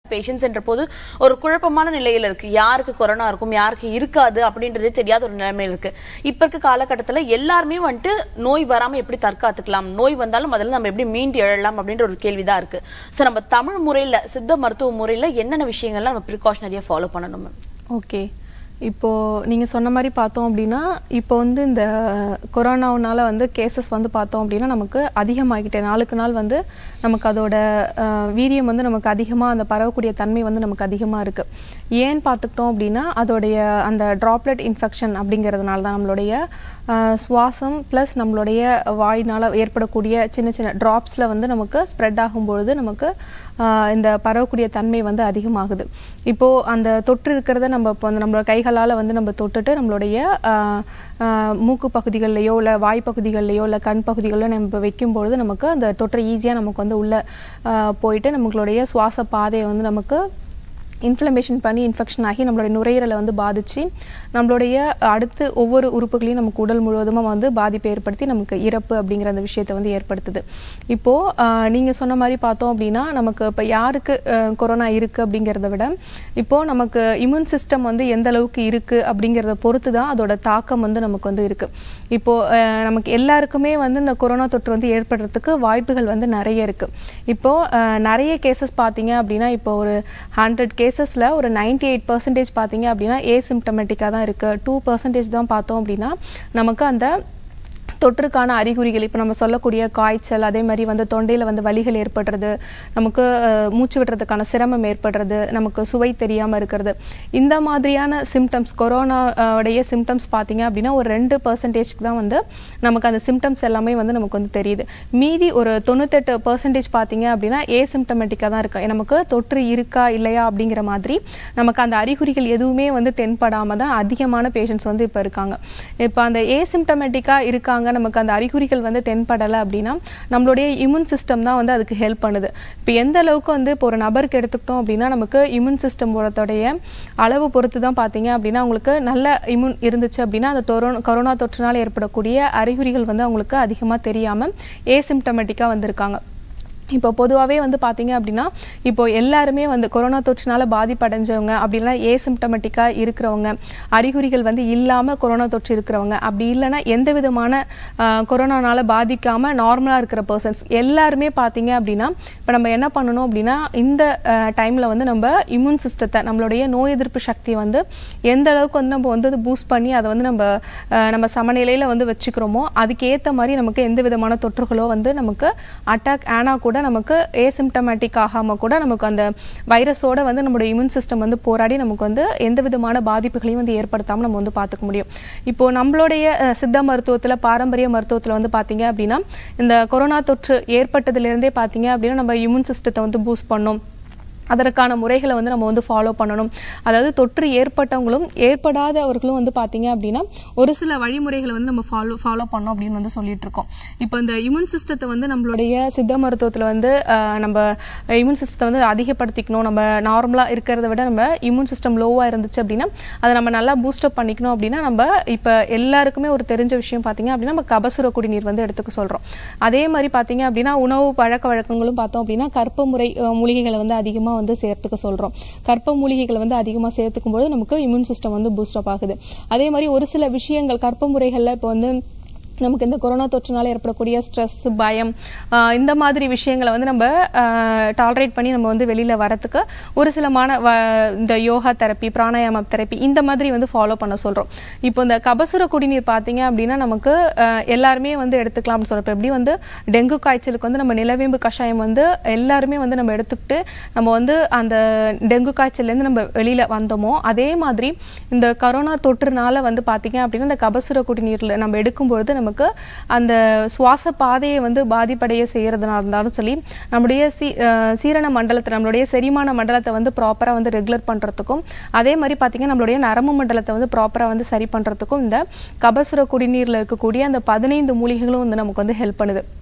Patients என்ற போது ஒரு குழப்பமான நிலையில இருக்கு யாருக்கு கொரோனா இருக்கும் யாருக்கு இருக்காது அப்படின்றதே தெரியாத ஒரு நிலைமையில இருக்கு இப்ப இருக்க காலகட்டத்துல எல்லாருமே வந்துட்டு நோய் வராம எப்படி தற்காத்துக்கலாம் நோய் வந்தாலும் அதில் நம்ம எப்படி மீண்டு எழலாம் அப்படின்ற ஒரு கேள்விதான் இருக்கு சோ நம்ம தமிழ் முறையில சித்த மருத்துவ முறையில என்னென்ன விஷயங்கள்லாம் நம்ம ப்ரிகாஷனரியா ஃபாலோ பண்ணணும் மேம் ஓகே இப்போ நீங்க சொன்ன மாதிரி பார்த்தோம் அப்படின்னா இப்போ வந்து இந்த கொரோனாவுனால வந்து கேசஸ் வந்து பார்த்தோம் அப்படின்னா நமக்கு அதிகமாகிட்டே நாளுக்கு நாள் வந்து நமக்கு அதோட அஹ், வீரியம் வந்து நமக்கு அதிகமாக அந்த பரவக்கூடிய தன்மை வந்து நமக்கு அதிகமாக இருக்கு ஏன்னு பார்த்துக்கிட்டோம் அப்படின்னா அதோடைய அந்த ட்ராப்லெட் இன்ஃபெக்ஷன் அப்படிங்கிறதுனால தான் நம்மளுடைய அஹ், சுவாசம் ப்ளஸ் நம்மளுடைய வாயினால் ஏற்படக்கூடிய சின்ன சின்ன ட்ராப்ஸில் வந்து நமக்கு ஸ்ப்ரெட் ஆகும்பொழுது நமக்கு ஆஹ் இந்த பரவக்கூடிய தன்மை வந்து அதிகமாகுது இப்போ அந்த தொற்று இருக்கிறத நம்ம இப்போ வந்து நம்மளோட கைகளால் வந்து நம்ம தொட்டுட்டு நம்மளுடைய ஆஹ் ஆஹ் மூக்கு பகுதிகள்லையோ இல்லை வாய் பகுதிகள்லையோ இல்லை கண் பகுதிகளிலோ நம்ம வைக்கும்பொழுது நமக்கு அந்த தொற்றை ஈஸியாக நமக்கு வந்து உள்ள ஆஹ் போயிட்டு நம்மளுடைய சுவாச பாதையை வந்து நமக்கு இன்ஃப்ளமேஷன் பண்ணி இன்ஃபெக்ஷன் ஆகி நம்மளுடைய நுரையீரலை வந்து பாதிச்சு நம்மளுடைய அடுத்து ஒவ்வொரு உறுப்புகளையும் நமக்கு உடல் முழுவதுமாக வந்து பாதிப்பை ஏற்படுத்தி நமக்கு இறப்பு அப்படிங்கிற அந்த விஷயத்தை வந்து ஏற்படுத்துது இப்போது ஆஹ் நீங்க சொன்ன மாதிரி பார்த்தோம் அப்படின்னா நமக்கு இப்போ யாருக்கு ஆஹ் கொரோனா இருக்கு அப்படிங்கிறத விட இப்போ நமக்கு இம்யூன் சிஸ்டம் வந்து எந்த அளவுக்கு இருக்கு அப்படிங்கிறத பொறுத்து தான் அதோட தாக்கம் வந்து நமக்கு வந்து இருக்கு இப்போ ஆஹ் நமக்கு எல்லாருக்குமே வந்து இந்த கொரோனா தொற்று வந்து ஏற்படுறதுக்கு வாய்ப்புகள் வந்து நிறைய இருக்கு இப்போ ஆஹ் நிறைய கேசஸ் பார்த்தீங்க அப்படின்னா இப்போ ஒரு ஹண்ட்ரட் கேசஸ்ல ஒரு 98% எயிட் பர்சன்டேஜ் பார்த்தீங்க அப்படின்னா ஏசிம்டமேட்டிக்காக தான் இருக்கு டூ பர்சன்டேஜ் தான் பார்த்தோம் அப்படின்னா நமக்கு அந்த தொற்றுக்கான அறிகுறிகள் இப்போ நம்ம சொல்லக்கூடிய காய்ச்சல் அதே மாதிரி வந்து தொண்டையில் வந்து வலிகள் ஏற்படுறது நமக்கு அஹ், மூச்சு விடுறதுக்கான சிரமம் ஏற்படுறது நமக்கு சுவை தெரியாமல் இருக்கிறது இந்த மாதிரியான சிம்டம்ஸ் கொரோனா அஹ், உடைய சிம்டம்ஸ் பார்த்தீங்க அப்படின்னா ஒரு ரெண்டு பர்சன்டேஜ்க்கு தான் வந்து நமக்கு அந்த சிம்டம்ஸ் எல்லாமே வந்து நமக்கு வந்து தெரியுது மீதி ஒரு தொண்ணூத்தெட்டு பர்சன்டேஜ் பார்த்தீங்க அப்படின்னா ஏசிம்டமேட்டிக்காக தான் இருக்கு நமக்கு தொற்று இருக்கா இல்லையா அப்படிங்கிற மாதிரி நமக்கு அந்த அறிகுறிகள் எதுவுமே வந்து தென்படாமல் தான் அதிகமான பேஷண்ட்ஸ் வந்து இப்போ இருக்காங்க இப்போ அந்த ஏசிம்டமேட்டிக்காக இருக்காங்க நமக்கு அந்த அறிகுறிகள் வந்து தென்படலை அப்படின்னா நம்மளுடைய இம்யூன் சிஸ்டம் தான் வந்து அதுக்கு ஹெல்ப் பண்ணுது இப்போ எந்த அளவுக்கு வந்து இப்போ ஒரு நபருக்கு எடுத்துக்கிட்டோம் அப்படின்னா நமக்கு இம்யூன் சிஸ்டமோடைய அளவு பொறுத்து தான் பார்த்தீங்க அப்படின்னா அவங்களுக்கு நல்ல இம்யூன் இருந்துச்சு அப்படின்னா அந்த தொரோனா கொரோனா தொற்றினால் ஏற்படக்கூடிய அறிகுறிகள் வந்து அவங்களுக்கு அதிகமாக தெரியாமல் ஏசிம்டமேட்டிக்காக வந்திருக்காங்க இப்போ பொதுவாகவே வந்து பார்த்தீங்க அப்படின்னா இப்போ எல்லாருமே வந்து கொரோனா தொற்றுனால பாதிப்படைஞ்சவங்க அப்படின்னா ஏசிம்டமேட்டிக்காக இருக்கிறவங்க அறிகுறிகள் வந்து இல்லாமல் கொரோனா தொற்று இருக்கிறவங்க அப்படி இல்லைன்னா எந்த விதமான ஆஹ், கொரோனானால பாதிக்காமல் நார்மலாக இருக்கிற பர்சன்ஸ் எல்லாருமே பார்த்தீங்க அப்படின்னா இப்போ நம்ம என்ன பண்ணணும் அப்படின்னா இந்த டைமில் வந்து நம்ம இம்யூன் சிஸ்டத்தை நம்மளுடைய நோய் எதிர்ப்பு சக்தியை வந்து எந்த அளவுக்கு வந்து நம்ம வந்து பூஸ்ட் பண்ணி அதை வந்து நம்ம ஆஹ், நம்ம சமநிலையில் வந்து வச்சுக்கிறோமோ அதுக்கேற்ற மாதிரி நமக்கு எந்த விதமான தொற்றுகளோ வந்து நமக்கு அட்டாக் ஆனா கூட நமக்கு ஏசிம்டமேட்டிக் ஆகாம கூட நமக்கு அந்த வைரஸோட வந்து நம்மளுடைய இம்யூன் சிஸ்டம் வந்து போராடி நமக்கு வந்து எந்த விதமான பாதிப்புகளையும் வந்து ஏற்படுத்தாம நம்ம வந்து பார்த்துக்க முடியும் இப்போ நம்மளுடைய அஹ், சித்த மருத்துவத்துல பாரம்பரிய மருத்துவத்துல வந்து பாத்தீங்க அப்படின்னா இந்த கொரோனா தொற்று ஏற்பட்டதுல இருந்தே பாத்தீங்க அப்படின்னா நம்ம இம்யூன் சிஸ்டத்தை வந்து பூஸ்ட் பண்ணோம் அதற்கான முறைகளை வந்து நம்ம வந்து ஃபாலோ பண்ணணும் அதாவது தொற்று ஏற்பட்டவங்களும் ஏற்படாதவர்களும் வந்து பார்த்தீங்க அப்படின்னா ஒரு சில வழிமுறைகளை வந்து நம்ம ஃபாலோ ஃபாலோ பண்ணோம் அப்படின்னு வந்து சொல்லிட்டு இருக்கோம் இப்போ இந்த இம்யூன் சிஸ்டத்தை வந்து நம்மளுடைய சித்த மருத்துவத்தில் வந்து ஆஹ், நம்ம இம்யூன் சிஸ்டத்தை வந்து அதிகப்படுத்திக்கணும் நம்ம நார்மலாக இருக்கிறத விட நம்ம இம்யூன் சிஸ்டம் லோவாக இருந்துச்சு அப்படின்னா அதை நம்ம நல்லா பூஸ்டப் பண்ணிக்கணும் அப்படின்னா நம்ம இப்போ எல்லாருக்குமே ஒரு தெரிஞ்ச விஷயம் பார்த்தீங்க அப்படின்னா நம்ம கபசுர குடிநீர் வந்து எடுத்துக்க சொல்கிறோம் அதே மாதிரி பார்த்தீங்க அப்படின்னா உணவு பழக்க வழக்கங்களும் பார்த்தோம் அப்படின்னா கற்ப முறை அஹ், மூலிகைகளை வந்து அதிகமாக வந்து சேர்த்துக்க சொல்கிறோம் கற்ப மூலிகைகளை வந்து அதிகமாக சேர்த்துக்கும் போது நமக்கு இம்யூன் சிஸ்டம் வந்து பூஸ்டப் ஆகுது அதே மாதிரி ஒரு சில விஷயங்கள் கற்ப முறைகளில் இப்போ வந்து நமக்கு இந்த கொரோனா தொற்றுனால ஏற்படக்கூடிய ஸ்ட்ரெஸ் பயம் ஆஹ் இந்த மாதிரி விஷயங்களை வந்து நம்ம டாலரேட் பண்ணி நம்ம வந்து வெளியில வரத்துக்கு ஒரு சில மான வ- இந்த யோகா தெரப்பி பிராணாயாம தெரப்பி இந்த மாதிரி வந்து ஃபாலோ பண்ண சொல்றோம் இப்போ இந்த கபசுர குடிநீர் பார்த்தீங்க அப்படின்னா நமக்கு ஆஹ் எல்லாருமே வந்து எடுத்துக்கலாம்னு சொல்றோம் இப்போ எப்படி வந்து டெங்கு காய்ச்சலுக்கு வந்து நம்ம நிலவேம்பு கஷாயம் வந்து எல்லாருமே வந்து நம்ம எடுத்துக்கிட்டு நம்ம வந்து அந்த டெங்கு காய்ச்சல்லேருந்து நம்ம வெளியில வந்தோமோ அதே மாதிரி இந்த கரோனா தொற்றுனால வந்து பார்த்தீங்க அப்படின்னா இந்த கபசுர குடிநீர்ல நம்ம எடுக்கும்பொழுது நமக்கு அந்த சுவாச பாதையை வந்து பாதிப்படைய செய்யறதுனா இருந்தாலும் சரி நம்முடைய சீ அஹ் சீரண மண்டலத்தை நம்மளுடைய செரிமான மண்டலத்தை வந்து ப்ராப்பரா வந்து ரெகுலர் பண்றதுக்கும் அதே மாதிரி பார்த்தீங்கன்னா நம்மளுடைய நரம்பு மண்டலத்தை வந்து ப்ராப்பரா வந்து சரி பண்றதுக்கும் இந்த கபசுர குடிநீர்ல இருக்கக்கூடிய அந்த பதினைந்து மூலிகைகளும் வந்து நமக்கு வந்து ஹெல்ப் பண்ணுது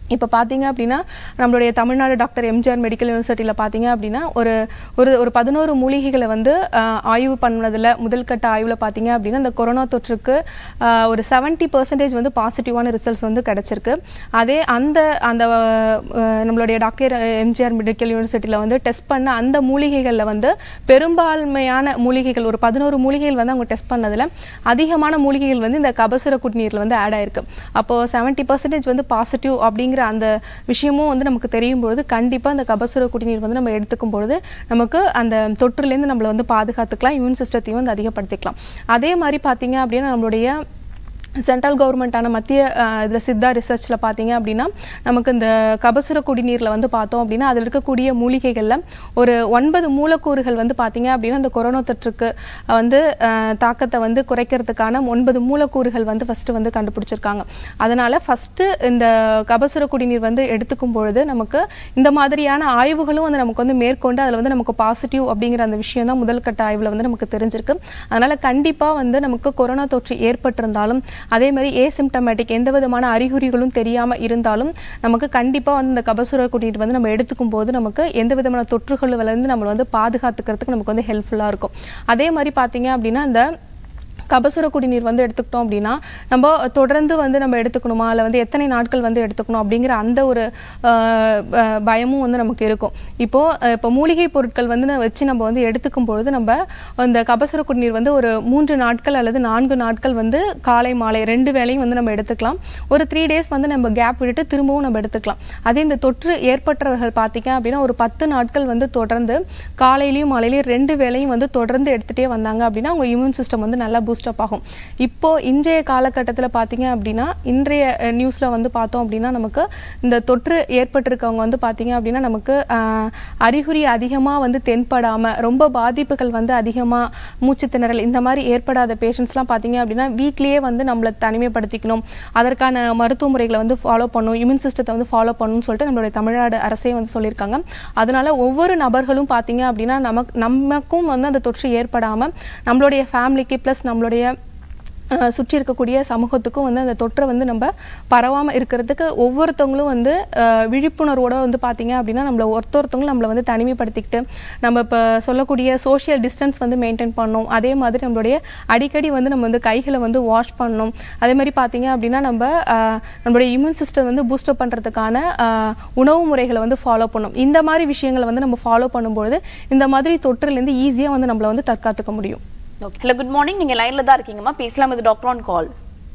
இப்போ பார்த்தீங்க அப்படின்னா நம்மளுடைய தமிழ்நாடு டாக்டர் எம்ஜிஆர் மெடிக்கல் யூனிவர்சிட்டியில் பார்த்தீங்க அப்படின்னா ஒரு ஒரு ஒரு பதினோரு மூலிகைகளை வந்து ஆஹ், ஆய்வு பண்ணதில் முதல் கட்ட ஆய்வில் பார்த்தீங்க அப்படின்னா இந்த கொரோனா தொற்றுக்கு ஆஹ், ஒரு செவன்ட்டி பர்சன்டேஜ் வந்து பாசிட்டிவான ரிசல்ட்ஸ் வந்து கிடச்சிருக்கு அதே அந்த அந்த ஆஹ், நம்மளுடைய டாக்டர் எம்ஜிஆர் மெடிக்கல் யூனிவர்சிட்டியில் வந்து டெஸ்ட் பண்ண அந்த மூலிகைகளில் வந்து பெரும்பான்மையான மூலிகைகள் ஒரு பதினோரு மூலிகைகள் வந்து அவங்க டெஸ்ட் பண்ணதில் அதிகமான மூலிகைகள் வந்து இந்த கபசுர குடிநீரில் வந்து ஆட் ஆயிருக்கு அப்போ செவன்ட்டி பர்சன்டேஜ் வந்து பாசிட்டிவ் அப்படிங்கிற அந்த விஷயமும் வந்து நமக்கு தெரியும் பொழுது கண்டிப்பாக அந்த கபசுர குடிநீர் வந்து நம்ம எடுத்துக்கும் பொழுது நமக்கு அந்த தொற்றுலேருந்து நம்மளை வந்து பாதுகாத்துக்கலாம் இம்யூன் சிஸ்டத்தையும் வந்து அதிகப்படுத்திக்கலாம் அதே மாதிரி பார்த்தீங்க அப்படின்னா நம்மளுடைய சென்ட்ரல் கவர்மெண்ட்டான மத்திய அஹ், இதுல சித்தா ரிசர்ச்சில் பார்த்தீங்க அப்படின்னா நமக்கு இந்த கபசுர குடிநீரில் வந்து பார்த்தோம் அப்படின்னா அதில் இருக்கக்கூடிய மூலிகைகளில் ஒரு ஒன்பது மூலக்கூறுகள் வந்து பார்த்தீங்க அப்படின்னா இந்த கொரோனா தொற்றுக்கு அஹ், வந்து அஹ், தாக்கத்தை வந்து குறைக்கிறதுக்கான ஒன்பது மூலக்கூறுகள் வந்து ஃபஸ்ட்டு வந்து கண்டுபிடிச்சிருக்காங்க அதனால ஃபஸ்ட்டு இந்த கபசுர குடிநீர் வந்து எடுத்துக்கும் பொழுது நமக்கு இந்த மாதிரியான ஆய்வுகளும் வந்து நமக்கு வந்து மேற்கொண்டு அதில் வந்து நமக்கு பாசிட்டிவ் அப்படிங்கிற அந்த விஷயம் தான் முதல் கட்ட ஆய்வில் வந்து நமக்கு தெரிஞ்சிருக்கு அதனால கண்டிப்பாக வந்து நமக்கு கொரோனா தொற்று ஏற்பட்டிருந்தாலும் அதே மாதிரி ஏசிம்டமேட்டிக் எந்த விதமான அறிகுறிகளும் தெரியாமல் இருந்தாலும் நமக்கு கண்டிப்பாக வந்து இந்த கபசுர குடிநீர் வந்து நம்ம எடுத்துக்கும் போது நமக்கு எந்த விதமான தொற்றுகளிலிருந்து நம்மளை வந்து பாதுகாத்துக்கிறதுக்கு நமக்கு வந்து ஹெல்ப்ஃபுல்லாக இருக்கும் அதே மாதிரி பார்த்தீங்க அப்படின்னா இந்த கபசுர குடிநீர் வந்து எடுத்துக்கிட்டோம் அப்படின்னா நம்ம தொடர்ந்து வந்து நம்ம எடுத்துக்கணுமா இல்லை வந்து எத்தனை நாட்கள் வந்து எடுத்துக்கணும் அப்படிங்கிற அந்த ஒரு ஆஹ், ப- பயமும் வந்து நமக்கு இருக்கும் இப்போ அஹ், இப்போ மூலிகை பொருட்கள் வந்து ந- வச்சு நம்ம வந்து எடுத்துக்கும் பொழுது நம்ம அந்த கபசுர குடிநீர் வந்து ஒரு மூன்று நாட்கள் அல்லது நான்கு நாட்கள் வந்து காலை மாலை ரெண்டு வேளையும் வந்து நம்ம எடுத்துக்கலாம் ஒரு த்ரீ டேஸ் வந்து நம்ம கேப் விட்டுட்டு திரும்பவும் நம்ம எடுத்துக்கலாம் அதே இந்த தொற்று ஏற்பட்டவர்கள் பார்த்தீங்க அப்படின்னா ஒரு பத்து நாட்கள் வந்து தொடர்ந்து காலையிலையும் மாலையிலையும் ரெண்டு வேளையும் வந்து தொடர்ந்து எடுத்துகிட்டே வந்தாங்க அப்படின்னா அவங்க இம்யூன் சிஸ்டம் வந்து நல்லா பூஸ்டப் ஆகும் இப்போ இன்றைய காலகட்டத்தில் பார்த்தீங்க அப்படின்னா இன்றைய நியூஸில் வந்து பார்த்தோம் அப்படின்னா நமக்கு இந்த தொற்று ஏற்பட்டிருக்கவங்க வந்து பார்த்தீங்க அப்படின்னா நமக்கு ஆஹ், அறிகுறி அதிகமாக வந்து தென்படாமல் ரொம்ப பாதிப்புகள் வந்து அதிகமாக மூச்சு திணறல் இந்த மாதிரி ஏற்படாத பேஷண்ட்ஸ்லாம் பார்த்தீங்க அப்படின்னா வீட்லேயே வந்து நம்மளை தனிமைப்படுத்திக்கணும் அதற்கான மருத்துவ முறைகளை வந்து ஃபாலோ பண்ணணும் இம்யூன் சிஸ்டத்தை வந்து ஃபாலோ பண்ணணும்னு சொல்லிட்டு நம்மளுடைய தமிழ்நாடு அரசே வந்து சொல்லியிருக்காங்க அதனால ஒவ்வொரு நபர்களும் பார்த்தீங்க அப்படின்னா நமக்கு நமக்கும் வந்து அந்த தொற்று ஏற்படாமல் நம்மளுடைய ஃபேமிலிக்கு ப்ளஸ் நம்மளுடைய அஹ், சுற்றி இருக்கக்கூடிய சமூகத்துக்கும் வந்து அந்த தொற்றை வந்து நம்ம பரவாமல் இருக்கிறதுக்கு ஒவ்வொருத்தவங்களும் வந்து அஹ், விழிப்புணர்வோட வந்து பார்த்தீங்க அப்படின்னா நம்மள ஒருத்தொருத்தவங்களும் நம்மளை வந்து தனிமைப்படுத்திக்கிட்டு நம்ம இப்போ சொல்லக்கூடிய சோஷியல் டிஸ்டன்ஸ் வந்து மெயின்டைன் பண்ணணும் அதே மாதிரி நம்மளுடைய அடிக்கடி வந்து நம்ம வந்து கைகளை வந்து வாஷ் பண்ணணும் அதே மாதிரி பார்த்தீங்க அப்படின்னா நம்ம அஹ், நம்மளுடைய இம்யூன் சிஸ்டம் வந்து பூஸ்டப் பண்ணுறதுக்கான உணவு முறைகளை வந்து ஃபாலோ பண்ணணும் இந்த மாதிரி விஷயங்களை வந்து நம்ம ஃபாலோ பண்ணும்பொழுது இந்த மாதிரி தொற்றுலேருந்து ஈஸியாக வந்து நம்மளை வந்து தற்காத்துக்க முடியும் ஓகே ஹலோ குட் மார்னிங் நீங்க லைன்ல தான் இருக்கீங்கம்மா பேசலாம் இது டாக்டர் ஆன் கால்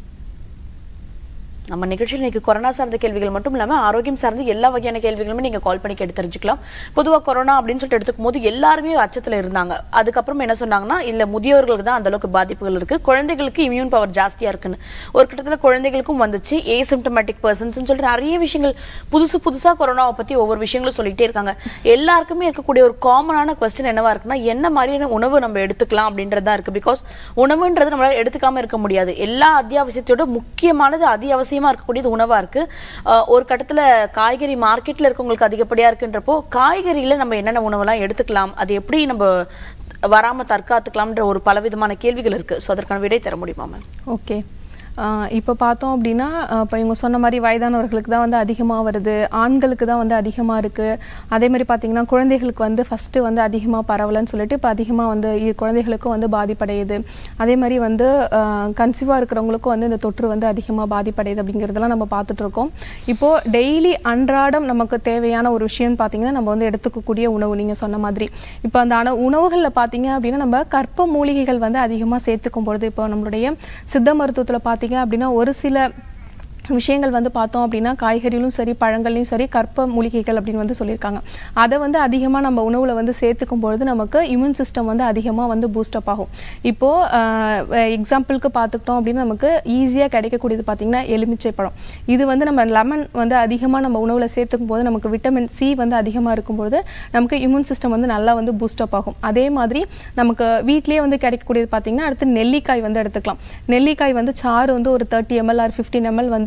நம்ம நிகழ்ச்சியில் இன்னைக்கு கொரோனா சார்ந்த கேள்விகள் மட்டும் இல்லாம ஆரோக்கியம் சார்ந்த எல்லா வகையான கேள்விகளுமே நீங்க கால் பண்ணி கேட்டு தெரிஞ்சுக்கலாம் பொதுவா கொரோனா அப்படின்னு சொல்லிட்டு எடுத்துக்கும் போது எல்லாருமே அச்சத்துல இருந்தாங்க அதுக்கப்புறம் என்ன சொன்னாங்கன்னா இல்ல முதியவர்களுக்கு தான் அந்த அளவுக்கு பாதிப்புகள் இருக்கு குழந்தைகளுக்கு இம்யூன் பவர் ஜாஸ்தியா இருக்குன்னு ஒரு கிட்டத்துல குழந்தைகளுக்கும் வந்துச்சு ஏசிம்டமேட்டிக் பர்சன்ஸ் சொல்லிட்டு நிறைய விஷயங்கள் புதுசு புதுசா கொரோனாவை பத்தி ஒவ்வொரு விஷயங்களும் சொல்லிட்டே இருக்காங்க எல்லாருக்குமே இருக்கக்கூடிய ஒரு காமனான கொஸ்டின் என்னவா இருக்குன்னா என்ன மாதிரியான உணவு நம்ம எடுத்துக்கலாம் அப்படின்றது தான் இருக்கு பிகாஸ் உணவுன்றது நம்மளால எடுத்துக்காம இருக்க முடியாது எல்லா அத்தியாவசியத்தோட முக்கியமானது அத்தியாவசியமா இருக்கக்கூடியது உணவா இருக்கு அஹ் ஒரு கட்டத்துல காய்கறி மார்க்கெட்ல இருக்கவங்களுக்கு அதிகப்படியா இருக்குன்றப்போ காய்கறியில நம்ம என்னென்ன உணவெல்லாம் எடுத்துக்கலாம் அது எப்படி நம்ம வராம தற்காத்துக்கலாம்ன்ற ஒரு பலவிதமான கேள்விகள் இருக்கு சோ அதற்கான விடை தர முடியுமா மேம் ஓகே இப்போ பார்த்தோம் அப்படின்னா இப்போ இவங்க சொன்ன மாதிரி வயதானவர்களுக்கு தான் வந்து அதிகமாக வருது ஆண்களுக்கு தான் வந்து அதிகமாக இருக்குது அதே மாதிரி பார்த்தீங்கன்னா குழந்தைகளுக்கு வந்து ஃபஸ்ட்டு வந்து அதிகமாக பரவலன்னு சொல்லிட்டு இப்போ அதிகமாக வந்து இ- குழந்தைகளுக்கும் வந்து பாதிப்படையுது அதே மாதிரி வந்து கன்சீவாக இருக்கிறவங்களுக்கும் வந்து இந்த தொற்று வந்து அதிகமாக பாதிப்படையுது அப்படிங்கிறதெல்லாம் நம்ம பார்த்துட்டு இருக்கோம் இப்போது டெய்லி அன்றாடம் நமக்கு தேவையான ஒரு விஷயம்னு பார்த்தீங்கன்னா நம்ம வந்து எடுத்துக்கக்கூடிய உணவு நீங்கள் சொன்ன மாதிரி இப்போ அந்த அணு உணவுகளில் பார்த்தீங்க அப்படின்னா நம்ம கற்ப மூலிகைகள் வந்து அதிகமாக சேர்த்துக்கும் பொழுது இப்போ நம்மளுடைய சித்த மருத்துவத்தில் பார்த்தீங்க அப்படின்னா ஒரு சில விஷயங்கள் வந்து பார்த்தோம் அப்படின்னா காய்கறிகளும் சரி பழங்கள்லையும் சரி கற்ப மூலிகைகள் அப்படின்னு வந்து சொல்லியிருக்காங்க அதை வந்து அதிகமாக நம்ம உணவில் வந்து சேர்த்துக்கும் பொழுது நமக்கு இம்யூன் சிஸ்டம் வந்து அதிகமாக வந்து பூஸ்டப் ஆகும் இப்போது எக்ஸாம்பிளுக்கு பார்த்துக்கிட்டோம் அப்படின்னா நமக்கு ஈஸியாக கிடைக்கக்கூடியது பார்த்திங்கன்னா எலுமிச்சை பழம் இது வந்து நம்ம லெமன் வந்து அதிகமாக நம்ம உணவில் சேர்த்துக்கும் போது நமக்கு விட்டமின் சி வந்து அதிகமாக இருக்கும்போது நமக்கு இம்யூன் சிஸ்டம் வந்து நல்லா வந்து பூஸ்டப் ஆகும் அதே மாதிரி நமக்கு வீட்லேயே வந்து கிடைக்கக்கூடியது பார்த்திங்கன்னா அடுத்து நெல்லிக்காய் வந்து எடுத்துக்கலாம் நெல்லிக்காய் வந்து சாறு வந்து ஒரு thirty ml or fifteen ml வந்து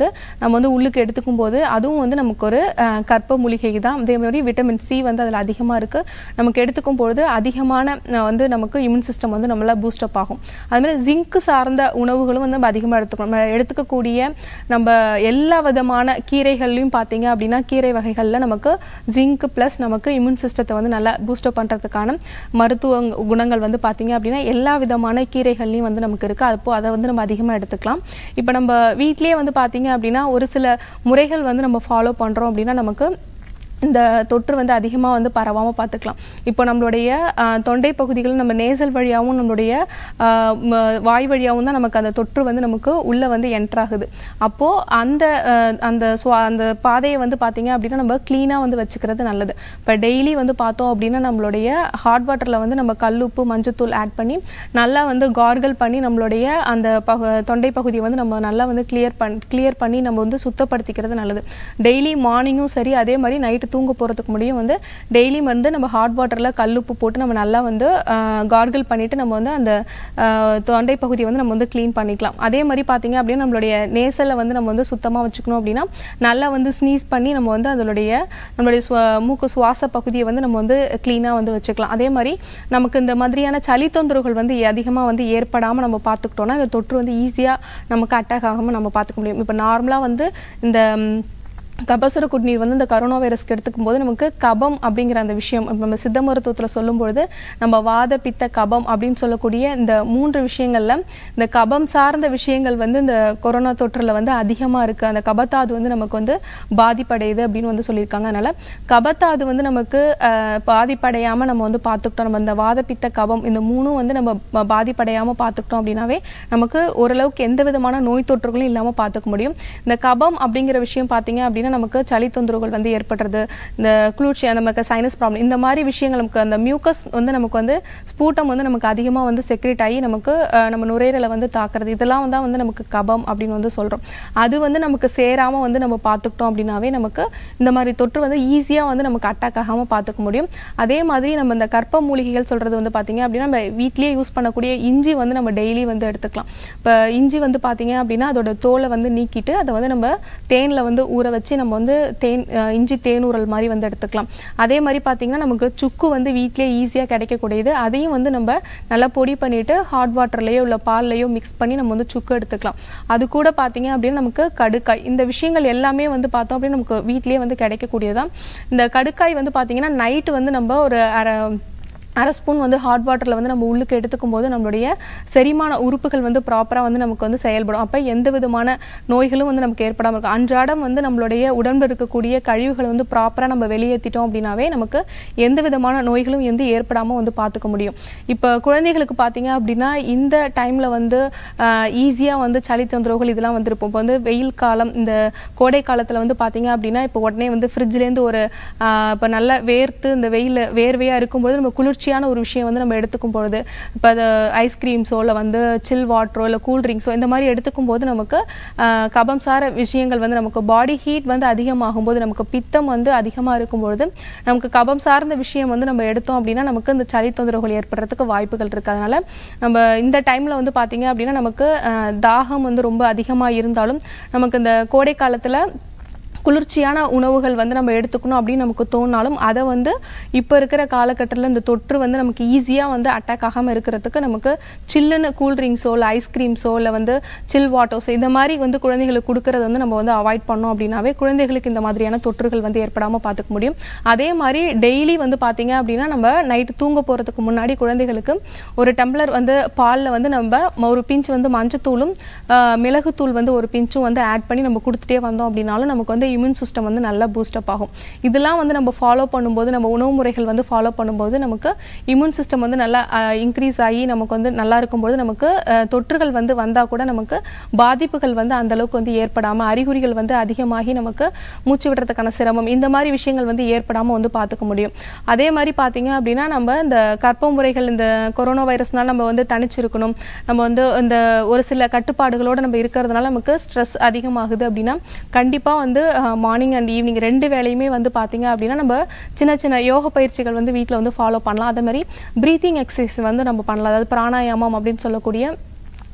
நம்ம வந்து உள்ளுக்கு எடுத்துக்கும் போது அதுவும் வந்து நமக்கு ஒரு அஹ், கற்ப மூலிகை தான் அதே மாதிரி விட்டமின் சி வந்து அதில் அதிகமாக இருக்கு நமக்கு எடுத்துக்கும் பொழுது அதிகமான அஹ், வந்து நமக்கு இம்யூன் சிஸ்டம் வந்து நம்மள பூஸ்டப் ஆகும் அது மாதிரி ஜிங்க் சார்ந்த உணவுகளும் வந்து நம்ம அதிகமாக எடுத்துக்கணும் நம்ம எடுத்துக்கக்கூடிய நம்ம எல்லா விதமான கீரைகள்லையும் பார்த்தீங்க அப்படின்னா கீரை வகைகளில் நமக்கு ஜிங்க் ப்ளஸ் நமக்கு இம்யூன் சிஸ்டத்தை வந்து நல்லா பூஸ்டப் பண்ணுறதுக்கான மருத்துவ குணங்கள் வந்து பார்த்தீங்க அப்படின்னா எல்லா விதமான கீரைகள்லையும் வந்து நமக்கு இருக்குது அப்போ அதை வந்து நம்ம அதிகமாக எடுத்துக்கலாம் இப்போ நம்ம வீட்டிலேயே வந்து பார்த்தீங்க அப்படின்னா ஒரு சில முறைகள் வந்து நம்ம ஃபாலோ பண்ணுறோம் அப்படின்னா நமக்கு இந்த தொற்று வந்து அதிகமாக வந்து பரவாமல் பார்த்துக்கலாம் இப்போ நம்மளுடைய ஆஹ், தொண்டை பகுதிகள் நம்ம நேசல் வழியாகவும் நம்மளுடைய ஆஹ், ம- வாய் வழியாகவும் தான் நமக்கு அந்த தொற்று வந்து நமக்கு உள்ளே வந்து என்டர் ஆகுது அப்போது அந்த ஆஹ், அந்த சுவா அந்த பாதையை வந்து பார்த்தீங்க அப்படின்னா நம்ம க்ளீனாக வந்து வச்சுக்கிறது நல்லது இப்போ டெய்லி வந்து பார்த்தோம் அப்படின்னா நம்மளுடைய ஹாட் வாட்டரில் வந்து நம்ம கல்லுப்பு மஞ்சத்தூள் ஆட் பண்ணி நல்லா வந்து கார்கல் பண்ணி நம்மளுடைய அந்த பகு தொண்டை பகுதியை வந்து நம்ம நல்லா வந்து கிளியர் பண் கிளியர் பண்ணி நம்ம வந்து சுத்தப்படுத்திக்கிறது நல்லது டெய்லி மார்னிங்கும் சரி அதே மாதிரி நைட்டு தூங்க போகிறதுக்கு முடியும் வந்து டெய்லி வந்து நம்ம ஹாட் வாட்டரில் கல்லுப்பு போட்டு நம்ம நல்லா வந்து கார்கிள் பண்ணிட்டு நம்ம வந்து அந்த ஆஹ், தொண்டை பகுதியை வந்து நம்ம வந்து க்ளீன் பண்ணிக்கலாம் அதே மாதிரி பார்த்தீங்க அப்படின்னா நம்மளுடைய நேசலை வந்து நம்ம வந்து சுத்தமாக வச்சுக்கணும் அப்படின்னா நல்லா வந்து ஸ்னீஸ் பண்ணி நம்ம வந்து அதனுடைய நம்மளுடைய சுவா மூக்கு சுவாச பகுதியை வந்து நம்ம வந்து க்ளீனாக வந்து வச்சுக்கலாம் அதே மாதிரி நமக்கு இந்த மாதிரியான சளி தொந்தரவுகள் வந்து அதிகமாக வந்து ஏற்படாமல் நம்ம பார்த்துக்கிட்டோம்னா இந்த தொற்று வந்து ஈஸியாக நமக்கு அட்டாக் ஆகாமல் நம்ம பார்த்துக்க முடியும் இப்போ நார்மலாக வந்து இந்த ம், கபசுர குடிநீர் வந்து இந்த கரோனா வைரஸ்க்கு எடுத்துக்கும் போது நமக்கு கபம் அப்படிங்கிற அந்த விஷயம் இப்ப நம்ம சித்த மருத்துவத்தில் சொல்லும்பொழுது நம்ம வாத பித்த கபம் அப்படின்னு சொல்லக்கூடிய இந்த மூன்று விஷயங்கள்ல இந்த கபம் சார்ந்த விஷயங்கள் வந்து இந்த கொரோனா தொற்றுல வந்து அதிகமா இருக்கு அந்த கபத்தாது வந்து நமக்கு வந்து பாதிப்படையுது அப்படின்னு வந்து சொல்லியிருக்காங்க அதனால கபத்தாது வந்து நமக்கு அஹ், பாதிப்படையாம நம்ம வந்து பார்த்துக்கிட்டோம் நம்ம இந்த வாத பித்த கபம் இந்த மூணும் வந்து நம்ம ப- பாதிப்படையாம பார்த்துக்கிட்டோம் அப்படின்னாவே நமக்கு ஓரளவுக்கு எந்த விதமான நோய் தொற்றுகளும் இல்லாம பார்த்துக்க முடியும் இந்த கபம் அப்படிங்கிற விஷயம் பார்த்தீங்க அப்படின்னா நமக்கு சளி தொந்தரவுகள் வந்து ஏற்படுறது இந்த குளிர்ச்சி நமக்கு சைனஸ் ப்ராப்ளம் இந்த மாதிரி விஷயங்கள் நமக்கு அந்த மியூக்கஸ் வந்து நமக்கு வந்து ஸ்பூட்டம் வந்து நமக்கு அதிகமாக வந்து செக்ரேட் ஆகி நமக்கு அஹ், நம்ம நுரையீரலை வந்து தாக்குறது இதெல்லாம் தான் வந்து நமக்கு கபம் அப்படின்னு வந்து சொல்றோம் அது வந்து நமக்கு சேராம வந்து நம்ம பார்த்துக்கிட்டோம் அப்படின்னாவே நமக்கு இந்த மாதிரி தொற்று வந்து ஈஸியாக வந்து நமக்கு அட்டாக் ஆகாம பார்த்துக்க முடியும் அதே மாதிரி நம்ம இந்த கற்ப மூலிகைகள் சொல்றது வந்து பார்த்தீங்க அப்படின்னா நம்ம வீட்லயே யூஸ் பண்ணக்கூடிய இஞ்சி வந்து நம்ம டெய்லி வந்து எடுத்துக்கலாம் இப்போ இஞ்சி வந்து பார்த்தீங்க அப்படின்னா அதோட தோலை வந்து நீக்கிட்டு அதை வந்து நம்ம தேனில் வந்து ஊற வச்சு நம்ம வந்து தேன் அஹ், இஞ்சி தேனூறல் மாதிரி வந்து எடுத்துக்கலாம் அதே மாதிரி பார்த்தீங்கன்னா நமக்கு சுக்கு வந்து வீட்டிலேயே ஈஸியாக கிடைக்கக்கூடியது அதையும் வந்து நம்ம நல்லா பொடி பண்ணிட்டு ஹாட் வாட்டர்லேயோ இல்லை பால்லையோ மிக்ஸ் பண்ணி நம்ம வந்து சுக்கு எடுத்துக்கலாம் அது கூட பார்த்தீங்க அப்படின்னா நமக்கு கடுக்காய் இந்த விஷயங்கள் எல்லாமே வந்து பார்த்தோம் அப்படின்னா நமக்கு வீட்டிலேயே வந்து கிடைக்கக்கூடியதான் இந்த கடுக்காய் வந்து பார்த்தீங்கன்னா நைட்டு வந்து நம்ம ஒரு அரை அரை ஸ்பூன் வந்து ஹாட் வாட்டரில் வந்து நம்ம உள்ளுக்கு எடுத்துக்கும் போது நம்மளுடைய செரிமான உறுப்புகள் வந்து ப்ராப்பராக வந்து நமக்கு வந்து செயல்படும் அப்போ எந்த விதமான நோய்களும் வந்து நமக்கு ஏற்படாமல் இருக்கும் அன்றாடம் வந்து நம்மளுடைய உடம்புல இருக்கக்கூடிய கழிவுகளை வந்து ப்ராப்பராக நம்ம வெளியேற்றிட்டோம் அப்படின்னாவே நமக்கு எந்த விதமான நோய்களும் வந்து ஏற்படாமல் வந்து பார்த்துக்க முடியும் இப்போ குழந்தைகளுக்கு பார்த்தீங்க அப்படின்னா இந்த டைமில் வந்து ஈஸியாக வந்து சளி தொந்தரவுகள் இதெல்லாம் வந்திருப்போம் இப்போ வந்து வெயில் காலம் இந்த கோடை காலத்தில் வந்து பார்த்தீங்க அப்படின்னா இப்போ உடனே வந்து ஃப்ரிட்ஜ்லேருந்து ஒரு ஆஹ் இப்போ நல்லா வேர்த்து இந்த வெயில் வேர்வையாக இருக்கும்போது நம்ம குளிர்ச்சியான ஒரு விஷயம் வந்து நம்ம எடுத்துக்கும் பொழுது இப்போ அது ஐஸ்கிரீம்ஸோ இல்லை வந்து சில் வாட்டரோ இல்லை கூல் ட்ரிங்க்ஸோ இந்த மாதிரி எடுத்துக்கும் போது நமக்கு ஆஹ் கபம் சார விஷயங்கள் வந்து நமக்கு பாடி ஹீட் வந்து அதிகமாகும் போது நமக்கு பித்தம் வந்து அதிகமாக இருக்கும் பொழுது நமக்கு கபம் சார்ந்த விஷயம் வந்து நம்ம எடுத்தோம் அப்படின்னா நமக்கு இந்த சளி தொந்தரவுகள் ஏற்படுறதுக்கு வாய்ப்புகள் இருக்கு அதனால நம்ம இந்த டைம்ல வந்து பாத்தீங்க அப்படின்னா நமக்கு ஆஹ் தாகம் வந்து ரொம்ப அதிகமாக இருந்தாலும் நமக்கு இந்த கோடை காலத்துல குளிர்ச்சியான உணவுகள் வந்து நம்ம எடுத்துக்கணும் அப்படின்னு நமக்கு தோணினாலும் அதை வந்து இப்போ இருக்கிற காலகட்டத்தில் இந்த தொற்று வந்து நமக்கு ஈஸியாக வந்து அட்டாக் ஆகாமல் இருக்கிறதுக்கு நமக்கு சில்லுன்னு கூல்ட்ரிங்க்ஸோ இல்லை ஐஸ்கிரீம்ஸோ இல்லை வந்து சில் வாட்டர்ஸோ இந்த மாதிரி வந்து குழந்தைகளுக்கு கொடுக்கறத வந்து நம்ம வந்து அவாய்ட் பண்ணோம் அப்படின்னாவே குழந்தைகளுக்கு இந்த மாதிரியான தொற்றுகள் வந்து ஏற்படாமல் பார்த்துக்க முடியும் அதே மாதிரி டெய்லி வந்து பார்த்தீங்க அப்படின்னா நம்ம நைட்டு தூங்க போகிறதுக்கு முன்னாடி குழந்தைகளுக்கு ஒரு டம்ளர் வந்து பாலில் வந்து நம்ம ஒரு பிஞ்ச் வந்து மஞ்சத்தூளும் ஆஹ், மிளகுத்தூள் வந்து ஒரு பிஞ்சும் வந்து ஆட் பண்ணி நம்ம கொடுத்துட்டே வந்தோம் அப்படின்னாலும் நமக்கு வந்து இம்யூன் சிஸ்டம் வந்து நல்லா பூஸ்டப் ஆகும் இதெல்லாம் வந்து நம்ம ஃபாலோ பண்ணும்போது நம்ம உணவு முறைகள் வந்து ஃபாலோ பண்ணும்போது நமக்கு இம்யூன் சிஸ்டம் வந்து நல்லா இன்க்ரீஸ் ஆகி நமக்கு வந்து நல்லா இருக்கும்போது நமக்கு ஆஹ், தொற்றுகள் வந்து வந்தால் கூட நமக்கு பாதிப்புகள் வந்து அந்த அளவுக்கு வந்து ஏற்படாமல் அறிகுறிகள் வந்து அதிகமாகி நமக்கு மூச்சு விடுறதுக்கான சிரமம் இந்த மாதிரி விஷயங்கள் வந்து ஏற்படாமல் வந்து பார்த்துக்க முடியும் அதே மாதிரி பார்த்தீங்க அப்படின்னா நம்ம இந்த கற்ப முறைகள் இந்த கொரோனா வைரஸ்னால நம்ம வந்து தனிச்சிருக்கணும் நம்ம வந்து இந்த ஒரு சில கட்டுப்பாடுகளோட நம்ம இருக்கிறதுனால நமக்கு ஸ்ட்ரெஸ் அதிகமாகுது அப்படின்னா கண்டிப்பாக வந்து மார்னிங் அண்ட் ஈவினிங் ரெண்டு வேலையுமே வந்து பார்த்தீங்க அப்படின்னா நம்ம சின்ன சின்ன யோக பயிற்சிகள் வந்து வீட்டில் வந்து ஃபாலோ பண்ணலாம் அதே மாதிரி ப்ரீத்திங் எக்ஸசைஸ் வந்து நம்ம பண்ணலாம் அதாவது பிராணாயாமம் அப்படின்னு சொல்லக்கூடிய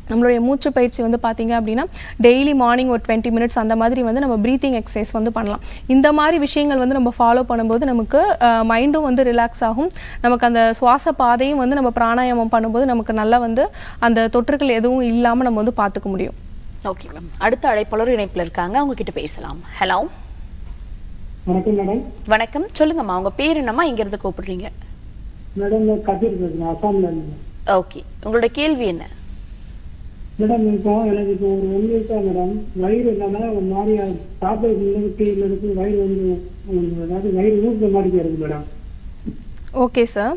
நம்மளுடைய மூச்சு பயிற்சி வந்து பார்த்தீங்க அப்படின்னா டெய்லி மார்னிங் ஒரு டுவெண்ட்டி மினிட்ஸ் அந்த மாதிரி வந்து நம்ம ப்ரீத்திங் எக்ஸசைஸ் வந்து பண்ணலாம் இந்த மாதிரி விஷயங்கள் வந்து நம்ம ஃபாலோ பண்ணும்போது நமக்கு மைண்டும் வந்து ரிலாக்ஸ் ஆகும் நமக்கு அந்த சுவாச பாதையும் வந்து நம்ம பிராணாயாமம் பண்ணும்போது நமக்கு நல்லா வந்து அந்த தொற்றுகள் எதுவும் இல்லாமல் நம்ம வந்து பார்த்துக்க முடியும் ஓகே மேம் அடுத்த அழைப்பாளர் இணைப்புல இருக்காங்க அவங்க கிட்ட பேசலாம் ஹலோ வணக்கம் மேடம் வணக்கம் சொல்லுங்கம்மா உங்க பேர் என்னம்மா இங்க இருந்து கூப்பிடுறீங்க மேடம் நான் கபீர் பேசுறேன் அசாம்ல இருந்து ஓகே உங்களோட கேள்வி என்ன மேடம் இப்போ எனக்கு இப்போ ஒரு ஒன் வீக்கா மேடம் வயிறு என்னன்னா ஒரு மாதிரி சாப்பிட டீல இருக்கு வயிறு வந்து உம், அதாவது வயிறு ஊசுற மாதிரி இருக்கு மேடம் ஓகே சார்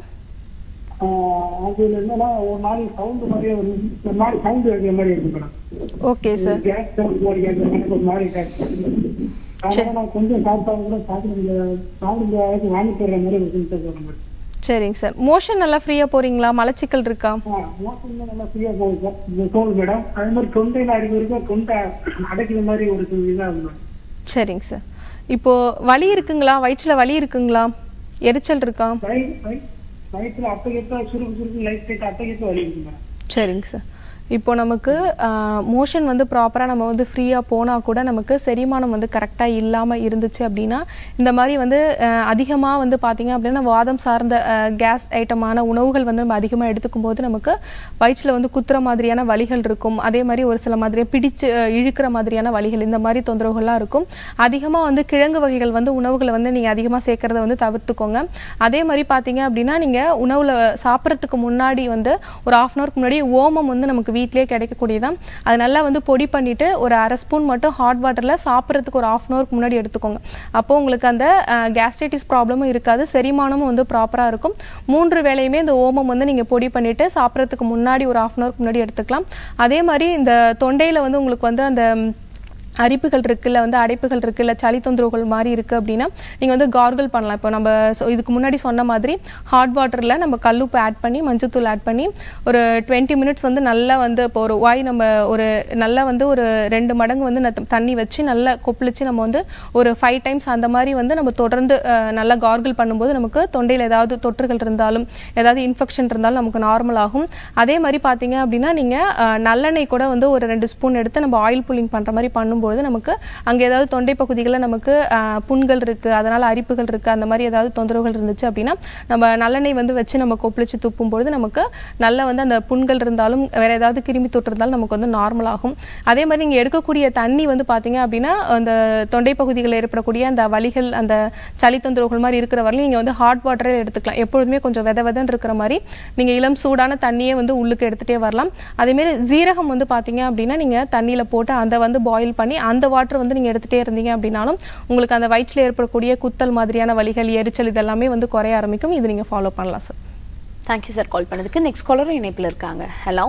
ஆஹ் அதுல என்னன்னா ஒரு மாதிரி சவுண்ட் மாதிரியே ஒரு ஒரு மாதிரி சவுண்ட் வைக்கிற மாதிரி இருக்கு madam okay sir gas sound மாதிரி கேட்கிற மாதிரி ஒரு மாதிரி கேட்குது அதனால நான் கொஞ்சம் சாப்பிட்டாலும் கூட சாப்பிட முடியாது சாப்பிட முடியாத வாங்கி போடுற மாதிரி ஒரு சிம்டம் வரும் மேடம் சரிங்க சார் மோஷன் நல்லா ஃப்ரீயாக போகிறீங்களா மலச்சிக்கல் இருக்கா மோசம் நல்லா ஃப்ரீயா போகுது சார் இந்த தோல் மேடம் அதே மாதிரி தொண்டையில அடிக்க வரைக்கும் தொண்டை அடைக்கிற மாதிரி ஒரு இதாகும் மேடம் சரிங்க சார் இப்போ வலி இருக்குங்களா வயிற்றுல வலி இருக்குங்களா எரிச்சல் இருக்கா வயிறு வயிறு- வயிற்றுல அப்பகிட்ட சுருக்கு சுருக்கு லைட் லைட் அப்பகிட்ட வலி இருக்கு மேடம் சரிங்க சார் இப்போ நமக்கு மோஷன் வந்து ப்ராப்பராக நம்ம வந்து ஃப்ரீயாக போனால் கூட நமக்கு செரிமானம் வந்து கரெக்டாக இல்லாமல் இருந்துச்சு அப்படின்னா இந்த மாதிரி வந்து அதிகமாக வந்து பார்த்தீங்க அப்படின்னா வாதம் சார்ந்த கேஸ் ஐட்டமான உணவுகள் வந்து நம்ம அதிகமாக எடுத்துக்கும் போது நமக்கு வயிற்றில் வந்து குத்துற மாதிரியான வலிகள் இருக்கும் அதே மாதிரி ஒரு சில மாதிரி பிடிச்சு அஹ், இழுக்கிற மாதிரியான வலிகள் இந்த மாதிரி தொந்தரவுகள்லாம் இருக்கும் அதிகமாக வந்து கிழங்கு வகைகள் வந்து உணவுகளை வந்து நீங்கள் அதிகமாக சேர்க்கறத வந்து தவிர்த்துக்கோங்க அதே மாதிரி பார்த்தீங்க அப்படின்னா நீங்கள் உணவில் சாப்பிட்றதுக்கு முன்னாடி வந்து ஒரு ஆஃப் அன் ஹவருக்கு முன்னாடி ஓமம் வந்து நமக்கு வீட்டிலேயே கிடைக்கக்கூடியதான் அது நல்லா வந்து பொடி பண்ணிட்டு ஒரு அரை ஸ்பூன் மட்டும் ஹாட் வாட்டரில் சாப்பிட்றதுக்கு ஒரு ஆஃப் அன் ஹவருக்கு முன்னாடி எடுத்துக்கோங்க அப்போ உங்களுக்கு அந்த கேஸ்ட்ரைட்டிஸ் ப்ராப்ளமும் இருக்காது செரிமானமும் வந்து ப்ராப்பராக இருக்கும் மூன்று வேளையுமே இந்த ஓமம் வந்து நீங்கள் பொடி பண்ணிட்டு சாப்பிட்றதுக்கு முன்னாடி ஒரு ஆஃப் அன் ஹவருக்கு முன்னாடி எடுத்துக்கலாம் அதே மாதிரி இந்த தொண்டையில் வந்து உங்களுக்கு வந்து அந்த ம், அரிப்புகள் இருக்கு இல்லை வந்து அடைப்புகள் இருக்கு இல்லை சளி தொந்தரவுகள் மாதிரி இருக்கு அப்படின்னா நீங்கள் வந்து கார்கிள் பண்ணலாம் இப்போ நம்ம சொ- இதுக்கு முன்னாடி சொன்ன மாதிரி ஹாட் வாட்டரில் நம்ம கல்லுப்பு ஆட் பண்ணி மஞ்சத்தூள் ஆட் பண்ணி ஒரு டுவெண்ட்டி மினிட்ஸ் வந்து நல்லா வந்து இப்போ ஒரு வாய் நம்ம ஒரு நல்லா வந்து ஒரு ரெண்டு மடங்கு வந்து ந- தண்ணி வச்சு நல்லா கொப்பளிச்சு நம்ம வந்து ஒரு ஃபைவ் டைம்ஸ் அந்த மாதிரி வந்து நம்ம தொடர்ந்து அஹ், நல்லா கார்கிள் பண்ணும்போது நமக்கு தொண்டையில் ஏதாவது தொற்றுகள் இருந்தாலும் ஏதாவது இன்ஃபெக்ஷன் இருந்தாலும் நமக்கு நார்மல் ஆகும் அதே மாதிரி பார்த்தீங்க அப்படின்னா நீங்கள் நல்லெண்ணெய் கூட வந்து ஒரு ரெண்டு ஸ்பூன் எடுத்து நம்ம ஆயில் புல்லிங் பண்ணுற மாதிரி பண்ணும்போது நமக்கு அங்கே ஏதாவது தொண்டை பகுதிகளில் நமக்கு அஹ், புண்கள் இருக்குது அதனால் அரிப்புகள் இருக்குது அந்த மாதிரி ஏதாவது தொந்தரவுகள் இருந்துச்சு அப்படின்னா நம்ம நல்லெண்ணெய் வந்து வச்சு நம்ம கொப்பளிச்சு துப்பும் பொழுது நமக்கு நல்ல வந்து அந்த புண்கள் இருந்தாலும் வேற ஏதாவது கிருமி தொற்று இருந்தாலும் நமக்கு வந்து நார்மல் ஆகும் அதே மாதிரி நீங்கள் எடுக்கக்கூடிய தண்ணி வந்து பார்த்தீங்க அப்படின்னா அந்த தொண்டை பகுதிகளில் ஏற்படக்கூடிய அந்த வலிகள் அந்த சளி தொந்தரவுகள் மாதிரி இருக்கிற வரையிலும் நீங்கள் வந்து ஹாட் வாட்டரே எடுத்துக்கலாம் எப்பொழுதுமே கொஞ்சம் வித விதன்னு இருக்கிற மாதிரி நீங்கள் இளம் சூடான தண்ணியே வந்து உள்ளுக்கு எடுத்துகிட்டே வரலாம் அதேமாரி ஜீரகம் வந்து பார்த்தீங்க அப்படின்னா நீங்கள் தண்ணியில் போட்டு அதை வந்து பாயில் பண்ணி அந்த வாட்டர் வந்து நீங்கள் எடுத்துகிட்டே இருந்தீங்க அப்படின்னாலும் உங்களுக்கு அந்த வயிற்றில் ஏற்படக்கூடிய குத்தல் மாதிரியான வலிகள் எரிச்சல் இதெல்லாமே வந்து குறைய ஆரம்பிக்கும் இது நீங்கள் ஃபாலோ பண்ணலாம் சார் தேங்க்யூ சார் கால் பண்ணதுக்கு நெக்ஸ்ட் காலரும் இணைப்புல இருக்காங்க ஹலோ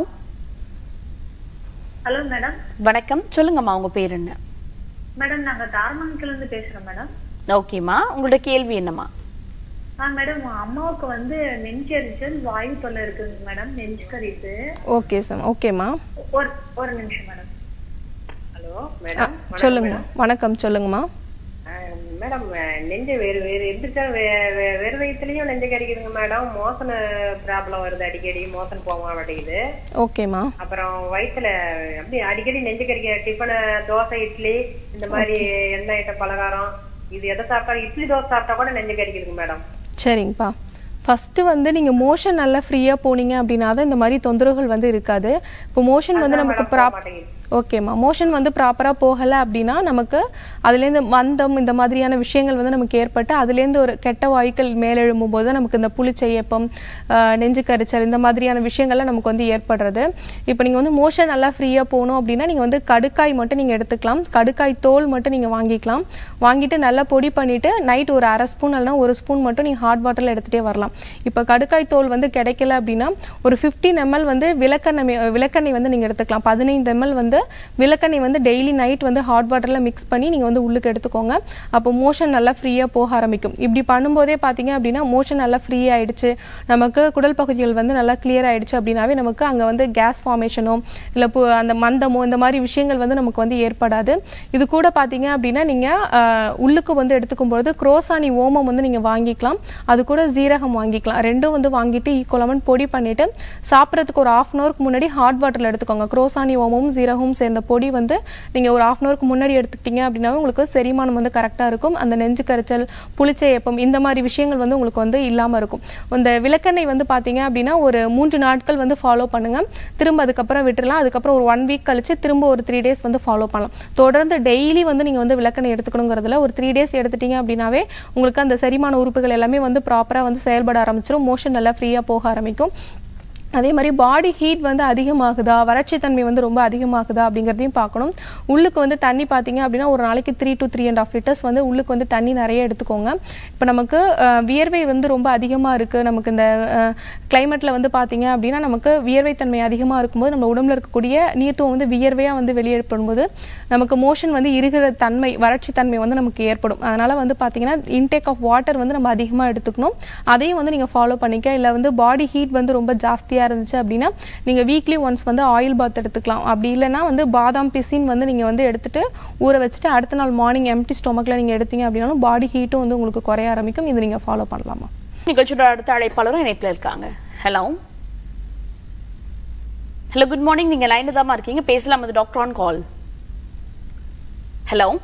ஹலோ மேடம் வணக்கம் சொல்லுங்கம்மா உங்க பேர் என்ன மேடம் நாங்க தாரமங்கல இருந்து பேசுறோம் மேடம் ஓகேம்மா உங்களோட கேள்வி என்னம்மா ஆ மேடம் அம்மாவுக்கு வந்து நெஞ்செரிச்சல் வாயு தொல்லை இருக்குங்க மேடம் நெஞ்சு கரிப்பு ஓகே சார் ஓகேம்மா ஒரு ஒரு நிமிஷம் மேடம் ஹலோ மேடம் சொல்லுங்கம்மா வணக்கம் சொல்லுங்கம்மா மேடம் நெஞ்சு வேறு வேறு எந்திரிச்சா வே- வே- வெறு வயிற்றுலயும் நெஞ்சு கடிக்குதுங்க மேடம் மோசன ப்ராப்ளம் வருது அடிக்கடி மோசன் போக மாட்டேங்குது ஓகேம்மா அப்புறம் வயிற்றுல அப்படி அடிக்கடி நெஞ்சு கடிக்க டிஃபனு தோசை இட்லி இந்த மாதிரி எண்ணெய் ஐட்டம் பலகாரம் இது எதை சாப்பிட்டா இட்லி தோசை சாப்பிட்டா கூட நெஞ்சு கடிக்குதுங்க மேடம் சரிங்கப்பா ஃபஸ்ட்டு வந்து நீங்கள் மோஷன் நல்லா ஃப்ரீயாக போனீங்க அப்படின்னா தான் இந்த மாதிரி தொந்தரவுகள் வந்து இருக்காது இப்போ மோஷன் வந்து நமக்கு ப்ராப் மாட்டேங்குது ஓகேம்மா மோஷன் வந்து ப்ராப்பராக போகலை அப்படின்னா நமக்கு அதுலேருந்து மந்தம் இந்த மாதிரியான விஷயங்கள் வந்து நமக்கு ஏற்பட்டு அதுலேருந்து ஒரு கெட்ட வாயுக்கள் மேலெழும்பும் போது நமக்கு இந்த புளிச்சையப்பம் ஆஹ், நெஞ்சு கரிச்சல் இந்த மாதிரியான விஷயங்கள்லாம் நமக்கு வந்து ஏற்படுறது இப்போ நீங்கள் வந்து மோஷன் நல்லா ஃப்ரீயாக போகணும் அப்படின்னா நீங்கள் வந்து கடுக்காய் மட்டும் நீங்கள் எடுத்துக்கலாம் கடுக்காய் தோல் மட்டும் நீங்கள் வாங்கிக்கலாம் வாங்கிட்டு நல்லா பொடி பண்ணிவிட்டு நைட் ஒரு அரை ஸ்பூன் இல்லைனா ஒரு ஸ்பூன் மட்டும் நீங்கள் ஹாட் வாட்டரில் எடுத்துகிட்டே வரலாம் இப்போ கடுக்காய் தோல் வந்து கிடைக்கல அப்படின்னா ஒரு 15 ml வந்து விளக்கெண்ணெய் மே- விளக்கெண்ணெய் வந்து நீங்கள் எடுத்துக்கலாம் பதினைந்து ml வந்து வந்து விளக்கெண்ணெய் வந்து டெய்லி நைட் வந்து ஹாட் வாட்டரில் மிக்ஸ் பண்ணி நீங்கள் வந்து உள்ளுக்கு எடுத்துக்கோங்க அப்போ மோஷன் நல்லா ஃப்ரீயாக போக ஆரம்பிக்கும் இப்படி பண்ணும்போதே பார்த்தீங்க அப்படின்னா மோஷன் நல்லா ஃப்ரீ ஆயிடுச்சு நமக்கு குடல் பகுதிகள் வந்து நல்லா கிளியர் ஆயிடுச்சு அப்படின்னாவே நமக்கு அங்கே வந்து கேஸ் ஃபார்மேஷனோ இல்லை அந்த மந்தமோ இந்த மாதிரி விஷயங்கள் வந்து நமக்கு வந்து ஏற்படாது இது கூட பார்த்தீங்க அப்படின்னா நீங்கள் உள்ளுக்கு வந்து எடுத்துக்கும் பொழுது குரோசானி ஓமம் வந்து நீங்கள் வாங்கிக்கலாம் அது கூட ஜீரகம் வாங்கிக்கலாம் ரெண்டும் வந்து வாங்கிட்டு ஈக்குவலமன் பொடி பண்ணிட்டு சாப்பிட்றதுக்கு ஒரு ஆஃப் அன் ஹவருக்கு முன்னாடி ஹாட் வாட்டரில் எடுத்துக்கோங்க குரோசானி ஓமமும் ஜீரகமும் சேர்ந்த பொடி வந்து நீங்கள் ஒரு ஆஃப் அன் ஹவருக்கு முன்னாடி எடுத்துக்கிட்டீங்க அப்படின்னா உங்களுக்கு செரிமானம் வந்து கரெக்டாக இருக்கும் அந்த நெஞ்சு கரைச்சல் புளிச்ச ஏப்பம் இந்த மாதிரி விஷயங்கள் வந்து உங்களுக்கு வந்து இல்லாமல் இருக்கும் இந்த விளக்கெண்ணெய் வந்து பார்த்தீங்க அப்படின்னா ஒரு மூன்று நாட்கள் வந்து ஃபாலோ பண்ணுங்க திரும்ப அதுக்கப்புறம் விட்டுறலாம் அதுக்கப்புறம் ஒரு ஒன் வீக் கழிச்சு திரும்ப ஒரு த்ரீ டேஸ் வந்து ஃபாலோ பண்ணலாம் தொடர்ந்து டெய்லி வந்து நீங்கள் வந்து விளக்கெண்ணெய் எடுத்துக்கணுங்கிறதுல ஒரு த்ரீ டேஸ் எடுத்துட்டீங்க அப்படின்னாவே உங்களுக்கு அந்த செரிமான உறுப்புகள் எல்லாமே வந்து ப்ராப்பராக வந்து செயல்பட ஆரம்பிச்சிடும் மோஷன் நல்லா ஃப்ரீயாக போக ஆரம்பிக்கும் அதே மாதிரி பாடி ஹீட் வந்து அதிகமாகுதா வறட்சி தன்மை வந்து ரொம்ப அதிகமாகுதா அப்படிங்கிறதையும் பார்க்கணும் உள்ளுக்கு வந்து தண்ணி பார்த்தீங்க அப்படின்னா ஒரு நாளைக்கு three to three and half litres வந்து உள்ளுக்கு வந்து தண்ணி நிறைய எடுத்துக்கோங்க இப்போ நமக்கு அஹ், வியர்வை வந்து ரொம்ப அதிகமாக இருக்குது நமக்கு இந்த கிளைமேட்டில் வந்து பார்த்தீங்க அப்படின்னா நமக்கு வியர்வை தன்மை அதிகமாக இருக்கும்போது நம்ம உடம்புல இருக்கக்கூடிய நீர்த்துவம் வந்து வியர்வையாக வந்து வெளியேற்படும்போது நமக்கு மோஷன் வந்து இருகிற தன்மை வறட்சி தன்மை வந்து நமக்கு ஏற்படும் அதனால் வந்து பார்த்தீங்கன்னா இன்டேக் ஆஃப் வாட்டர் வந்து நம்ம அதிகமாக எடுத்துக்கணும் அதையும் வந்து நீங்கள் ஃபாலோ பண்ணிக்க இல்லை வந்து பாடி ஹீட் வந்து ரொம்ப ஜாஸ்தியாக இருந்துச்சு அப்படின்னா நீங்கள் வீக்லி ஒன்ஸ் வந்து ஆயில் பாத் எடுத்துக்கலாம் அப்படி இல்லைன்னா வந்து பாதாம் பிசின் வந்து நீங்கள் வந்து எடுத்துட்டு ஊற வச்சுட்டு அடுத்த நாள் மார்னிங் எம்டி ஸ்டொமக்கில் நீங்கள் எடுத்தீங்க அப்படின்னாலும் பாடி ஹீட்டும் வந்து உங்களுக்கு குறைய ஆரம்பிக்கும் இது நீங்கள் ஃபாலோ பண்ணலாமா நிகழ்ச்சியோட அடுத்த அழைப்பாளரும் இணைப்பில் இருக்காங்க ஹலோ ஹலோ குட் மார்னிங் நீங்க லைன்ல தான் இருக்கீங்க பேசலாம் அது doctor on call hello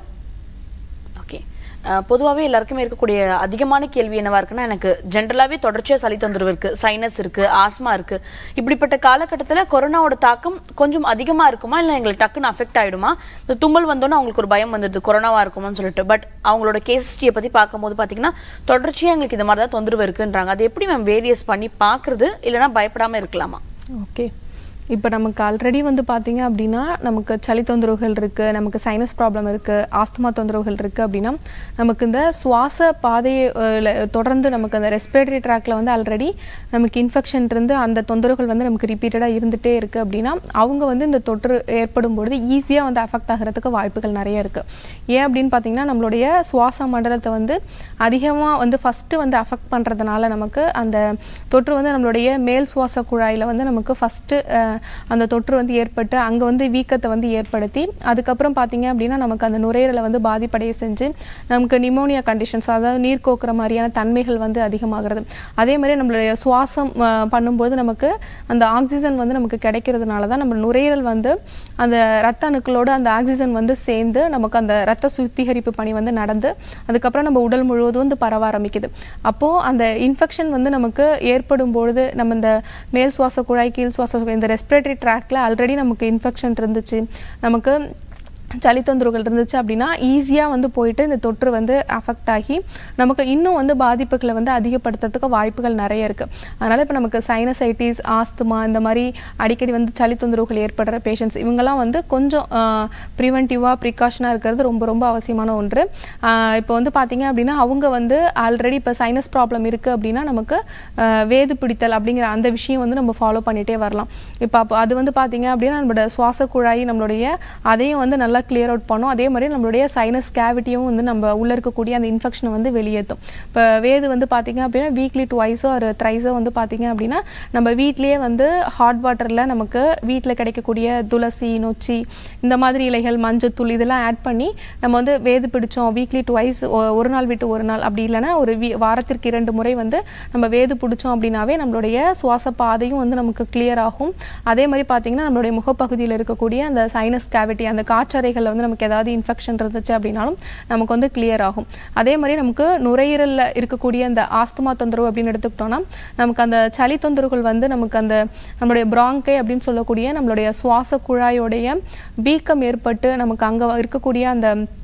okay பொதுவாகவே எல்லாருக்குமே இருக்கக்கூடிய அதிகமான கேள்வி என்னவா இருக்குன்னா எனக்கு ஜென்ரலாகவே தொடர்ச்சியாக சளி தொந்தரவு இருக்கு சைனஸ் இருக்கு ஆஸ்மா இருக்கு இப்படிப்பட்ட காலகட்டத்தில் கொரோனாவோட தாக்கம் கொஞ்சம் அதிகமாக இருக்குமா இல்லை எங்களுக்கு டக்குன்னு அஃபெக்ட் ஆயிடுமா இந்த தும்மல் வந்தோன்னே அவங்களுக்கு ஒரு பயம் வந்துடுது கொரோனாவா இருக்குமான்னு சொல்லிட்டு பட் அவங்களோட கேஸ் ஹிஸ்ட்ரியை பற்றி பார்க்கும்போது பார்த்தீங்கன்னா தொடர்ச்சியாக எங்களுக்கு இந்த மாதிரி தான் தொந்தரவு இருக்குன்றாங்க அது எப்படி மேம் வேரியஸ் பண்ணி பார்க்குறது இல்லைன்னா பயப்படாமல் இருக்கலாமா ஓகே இப்போ நமக்கு ஆல்ரெடி வந்து பார்த்தீங்க அப்படின்னா நமக்கு சளி தொந்தரவுகள் இருக்குது நமக்கு சைனஸ் ப்ராப்ளம் இருக்குது ஆஸ்துமா தொந்தரவுகள் இருக்குது அப்படின்னா நமக்கு இந்த சுவாச பாதையை அஹ், ல- தொடர்ந்து நமக்கு அந்த ரெஸ்பிரேட்டரி ட்ராக்ல வந்து ஆல்ரெடி நமக்கு இன்ஃபெக்ஷன் இருந்து அந்த தொந்தரவுகள் வந்து நமக்கு ரிப்பீட்டடாக இருந்துகிட்டே இருக்குது அப்படின்னா அவங்க வந்து இந்த தொற்று ஏற்படும் பொழுது ஈஸியாக வந்து அஃபெக்ட் ஆகிறதுக்கு வாய்ப்புகள் நிறைய இருக்குது ஏன் அப்படின்னு பார்த்தீங்கன்னா நம்மளுடைய சுவாச மண்டலத்தை வந்து அதிகமாக வந்து ஃபஸ்ட்டு வந்து அஃபெக்ட் பண்ணுறதுனால நமக்கு அந்த தொற்று வந்து நம்மளுடைய மேல் சுவாச குழாயில் வந்து நமக்கு ஃபஸ்ட்டு அந்த தொற்று வந்து ஏற்பட்டு அங்கே வந்து வீக்கத்தை வந்து ஏற்படுத்தி அதுக்கப்புறம் பார்த்தீங்க அப்படின்னா நமக்கு அந்த நுரையீரலை வந்து பாதிப்படைய செஞ்சு நமக்கு நிமோனியா கண்டிஷன்ஸ் அதாவது நீர் கோக்குற மாதிரியான தன்மைகள் வந்து அதிகமாகிறது அதே மாதிரி நம்மளுடைய சுவாசம் அஹ், பண்ணும்போது நமக்கு அந்த ஆக்சிஜன் வந்து நமக்கு கிடைக்கிறதுனால தான் நம்ம நுரையீரல் வந்து அந்த ரத்த அணுக்களோட அந்த ஆக்சிஜன் வந்து சேர்ந்து நமக்கு அந்த ரத்த சுத்திகரிப்பு பணி வந்து நடந்து அதுக்கப்புறம் நம்ம உடல் முழுவதும் வந்து பரவ ஆரம்பிக்குது அப்போது அந்த இன்ஃபெக்ஷன் வந்து நமக்கு ஏற்படும் பொழுது நம்ம இந்த மேல் சுவாச குழாய் கீழ் சுவாச குழாய், இந்த ரெஸ்பிரேட்டரி ட்ராக்ல ஆல்ரெடி நமக்கு இன்ஃபெக்ஷன் இருந்துச்சு நமக்கு சளி தொந்தரவுகள் இருந்துச்சு அப்படின்னா ஈஸியாக வந்து போயிட்டு இந்த தொற்று வந்து அஃபெக்ட் ஆகி நமக்கு இன்னும் வந்து பாதிப்புகளை வந்து அதிகப்படுத்துறதுக்கு வாய்ப்புகள் நிறைய இருக்குது அதனால் இப்போ நமக்கு சைனசைட்டிஸ் ஆஸ்துமா இந்த மாதிரி அடிக்கடி வந்து சளி தொந்தரவுகள் ஏற்படுற பேஷண்ட்ஸ் இவங்கெல்லாம் வந்து கொஞ்சம் ப்ரிவென்டிவாக ப்ரிகாஷனாக இருக்கிறது ரொம்ப ரொம்ப அவசியமான ஒன்று ஆஹ் இப்போ வந்து பார்த்தீங்க அப்படின்னா அவங்க வந்து ஆல்ரெடி இப்போ சைனஸ் ப்ராப்ளம் இருக்குது அப்படின்னா நமக்கு ஆஹ் வேது பிடித்தல் அப்படிங்கிற அந்த விஷயம் வந்து நம்ம ஃபாலோ பண்ணிகிட்டே வரலாம் இப்போ அப்போ அது வந்து பார்த்தீங்க அப்படின்னா நம்மளோட சுவாச குழாய் நம்மளுடைய அதையும் வந்து நல்லா கிளியர் அவுட் பண்ணும் அதே மாதிரி நம்மளுடைய சைனஸ் கேவிட்டியும் வந்து நம்ம உள்ள இருக்கக்கூடிய அந்த இன்ஃபெக்ஷனை வந்து வெளியேற்றும் இப்போ வேது வந்து பார்த்தீங்க அப்படின்னா வீக்லி டுவைஸோ ஒரு த்ரைஸோ வந்து பார்த்தீங்க அப்படின்னா நம்ம வீட்லேயே வந்து ஹாட் வாட்டரில் நமக்கு வீட்டில் கிடைக்கக்கூடிய துளசி நொச்சி இந்த மாதிரி இலைகள் மஞ்சத்தூள் இதெல்லாம் ஆட் பண்ணி நம்ம வந்து வேது பிடிச்சோம் வீக்லி டுவைஸ் ஒரு நாள் விட்டு ஒரு நாள் அப்படி இல்லைன்னா ஒரு வீ வாரத்திற்கு இரண்டு முறை வந்து நம்ம வேது பிடிச்சோம் அப்படின்னாவே நம்மளுடைய சுவாச பாதையும் வந்து நமக்கு கிளியர் ஆகும் அதே மாதிரி பார்த்தீங்கன்னா நம்மளுடைய முகப்பகுதியில் இருக்கக்கூடிய அந்த சைனஸ் கேவிட்டி அந்த காற்றறைகளில் வந்து நமக்கு ஏதாவது இன்ஃபெக்ஷன் இருந்துச்சு அப்படின்னாலும் நமக்கு வந்து கிளியர் ஆகும் அதே மாதிரி நமக்கு நுரையீரலில் இருக்கக்கூடிய அந்த ஆஸ்துமா தொந்தரவு அப்படின்னு எடுத்துக்கிட்டோம்னா நமக்கு அந்த சளி தொந்தரவுகள் வந்து நமக்கு அந்த நம்மளுடைய பிராங்கை அப்படின்னு சொல்லக்கூடிய நம்மளுடைய சுவாச குழாயோடைய வீக்கம் ஏற்பட்டு நமக்கு அங்கே இருக்கக்கூடிய அந்த